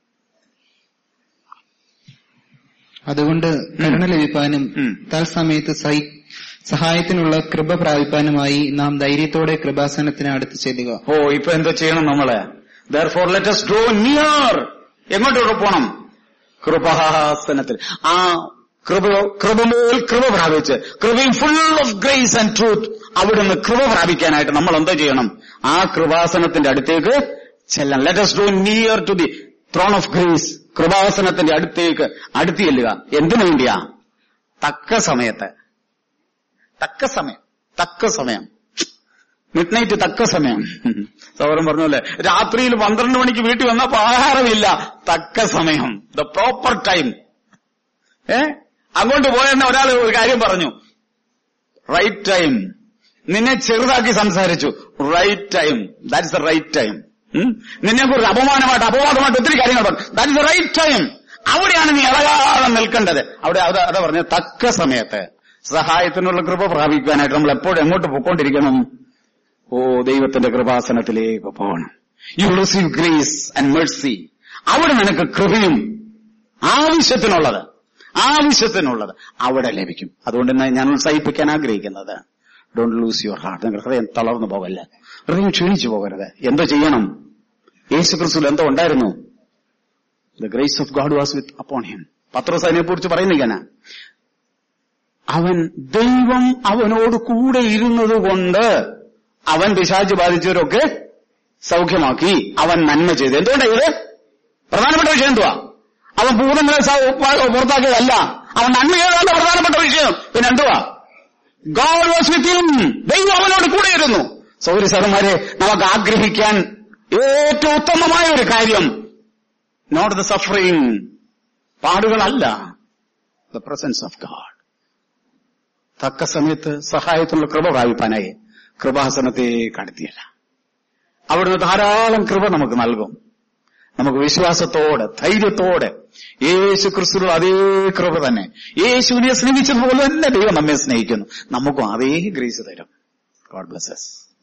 അതുകൊണ്ട് കരുണ ലഭിപ്പാനും ഉം. തൽസമയത്ത് സഹി- സഹായത്തിനുള്ള കൃപ പ്രാപിപ്പാനുമായി നാം ധൈര്യത്തോടെ കൃപാസനത്തിന് അടുത്ത് ചെല്ലുക ഓ ഇപ്പൊ എന്താ ചെയ്യണം നമ്മള് therefore let's draw near എങ്ങോട്ടോട്ട് പോണം കൃപാസനത്തിൽ ആ കൃപ കൃപമേൽ കൃപ പ്രാപിച്ച് കൃപയും full of grace and truth അവിടുന്ന് കൃപ പ്രാപിക്കാനായിട്ട് നമ്മൾ എന്താ ചെയ്യണം ആ കൃപാസനത്തിന്റെ അടുത്തേക്ക് ചെല്ലാം let's draw near to the throne of grace കൃപാസനത്തിന്റെ അടുത്തേക്ക് അടുത്ത് ചെല്ലുക എന്തിനു വേണ്ടിയാ തക്ക സമയത്ത് തക്ക സമയം തക്ക സമയം മിഡ് നൈറ്റ് തക്ക സമയം സൗരം പറഞ്ഞ പോലെ രാത്രിയിൽ പന്ത്രണ്ട് മണിക്ക് വീട്ടിൽ വന്നപ്പോ ആഹാരമില്ല തക്ക സമയം ദ പ്രോപ്പർ ടൈം ഏ അങ്ങോട്ട് പോയെന്ന ഒരാൾ ഒരു കാര്യം പറഞ്ഞു റൈറ്റ് ടൈം നിന്നെ ചെറുതാക്കി സംസാരിച്ചു right time that is the right time നിന്നെ കുറിച്ച് അപമാനമായിട്ട് അപവാദമായിട്ട് ഒത്തിരി കാര്യങ്ങൾ പറഞ്ഞു that is the right time അവിടെയാണ് നീ ഇളകാതെ നിൽക്കേണ്ടത് അവിടെ അത് അതാ പറഞ്ഞ തക്ക സമയത്ത് സഹായത്തിനുള്ള കൃപ പ്രാപിക്കാനായിട്ട് നമ്മൾ എപ്പോഴും എങ്ങോട്ട് പോയിക്കൊണ്ടിരിക്കണം ഓ ദൈവത്തിന്റെ കൃപാസനത്തിലേക്ക് പോകണം you receive grace and mercy അവിടെ നിനക്ക് കൃപയും ആവശ്യത്തിനുള്ളത് ആവശ്യത്തിനുള്ളത് അവിടെ ലഭിക്കും അതുകൊണ്ട് തന്നെ ഞാൻ ഉത്സാഹിപ്പിക്കാൻ ആഗ്രഹിക്കുന്നത് ഡോണ്ട് ലൂസ് യുവർ ഹാർട്ട് നിങ്ങൾ ഹൃദയം തളർന്നു പോകല്ല ഹൃദയം ക്ഷീണിച്ചു പോകരുത് എന്തോ ചെയ്യണം യേശു ക്രിസ്തു എന്തോ ഉണ്ടായിരുന്നു the grace of God was with upon him Pathros അതിനെ കുറിച്ച് പറയുന്നിങ്ങനെ അവൻ ദൈവം അവനോട് കൂടെ ഇരുന്നത് കൊണ്ട് അവൻ പിശാച് ബാധിച്ചവരൊക്കെ സൗഖ്യമാക്കി അവൻ നന്മ ചെയ്തു എന്തുകൊണ്ടാ ഇത് പ്രധാനപ്പെട്ട വിഷയം എന്തുവാ അവൻ പൂർണ്ണങ്ങളെ സൗ- പുറത്താക്കിയതല്ല അവൻ നന്മ ചെയ്തതാണ് പ്രധാനപ്പെട്ട വിഷയം പിന്നെ എന്തുവാ ഗോഡ് വാസ് വിത്ത് ഹിം ദൈവം അവനോട് കൂടെയിരുന്നു സൗരി സാറന്മാരെ നമുക്ക് ആഗ്രഹിക്കാൻ ഏറ്റവും ഉത്തമമായ ഒരു കാര്യം നോട്ട് ദ സഫറിങ് പാടുകളല്ല ദ പ്രസൻസ് ഓഫ് ഗാഡ് തക്ക സമയത്ത് സഹായത്തിനുള്ള കൃപ പ്രാപിപ്പാനായി കൃപാസനത്തെ കടത്തിയല്ല അവിടുന്ന് ധാരാളം കൃപ നമുക്ക് നൽകും നമുക്ക് വിശ്വാസത്തോടെ ധൈര്യത്തോടെ യേശു ക്രിസ്തുവിനുള്ള അതേ കൃപ തന്നെ യേശുവിനെ സ്നേഹിച്ചതുപോലെ തന്നെ ദൈവം നമ്മെ സ്നേഹിക്കുന്നു നമുക്കും അതേ ഗ്രേസ് തരും ഗോഡ് ബ്ലസ്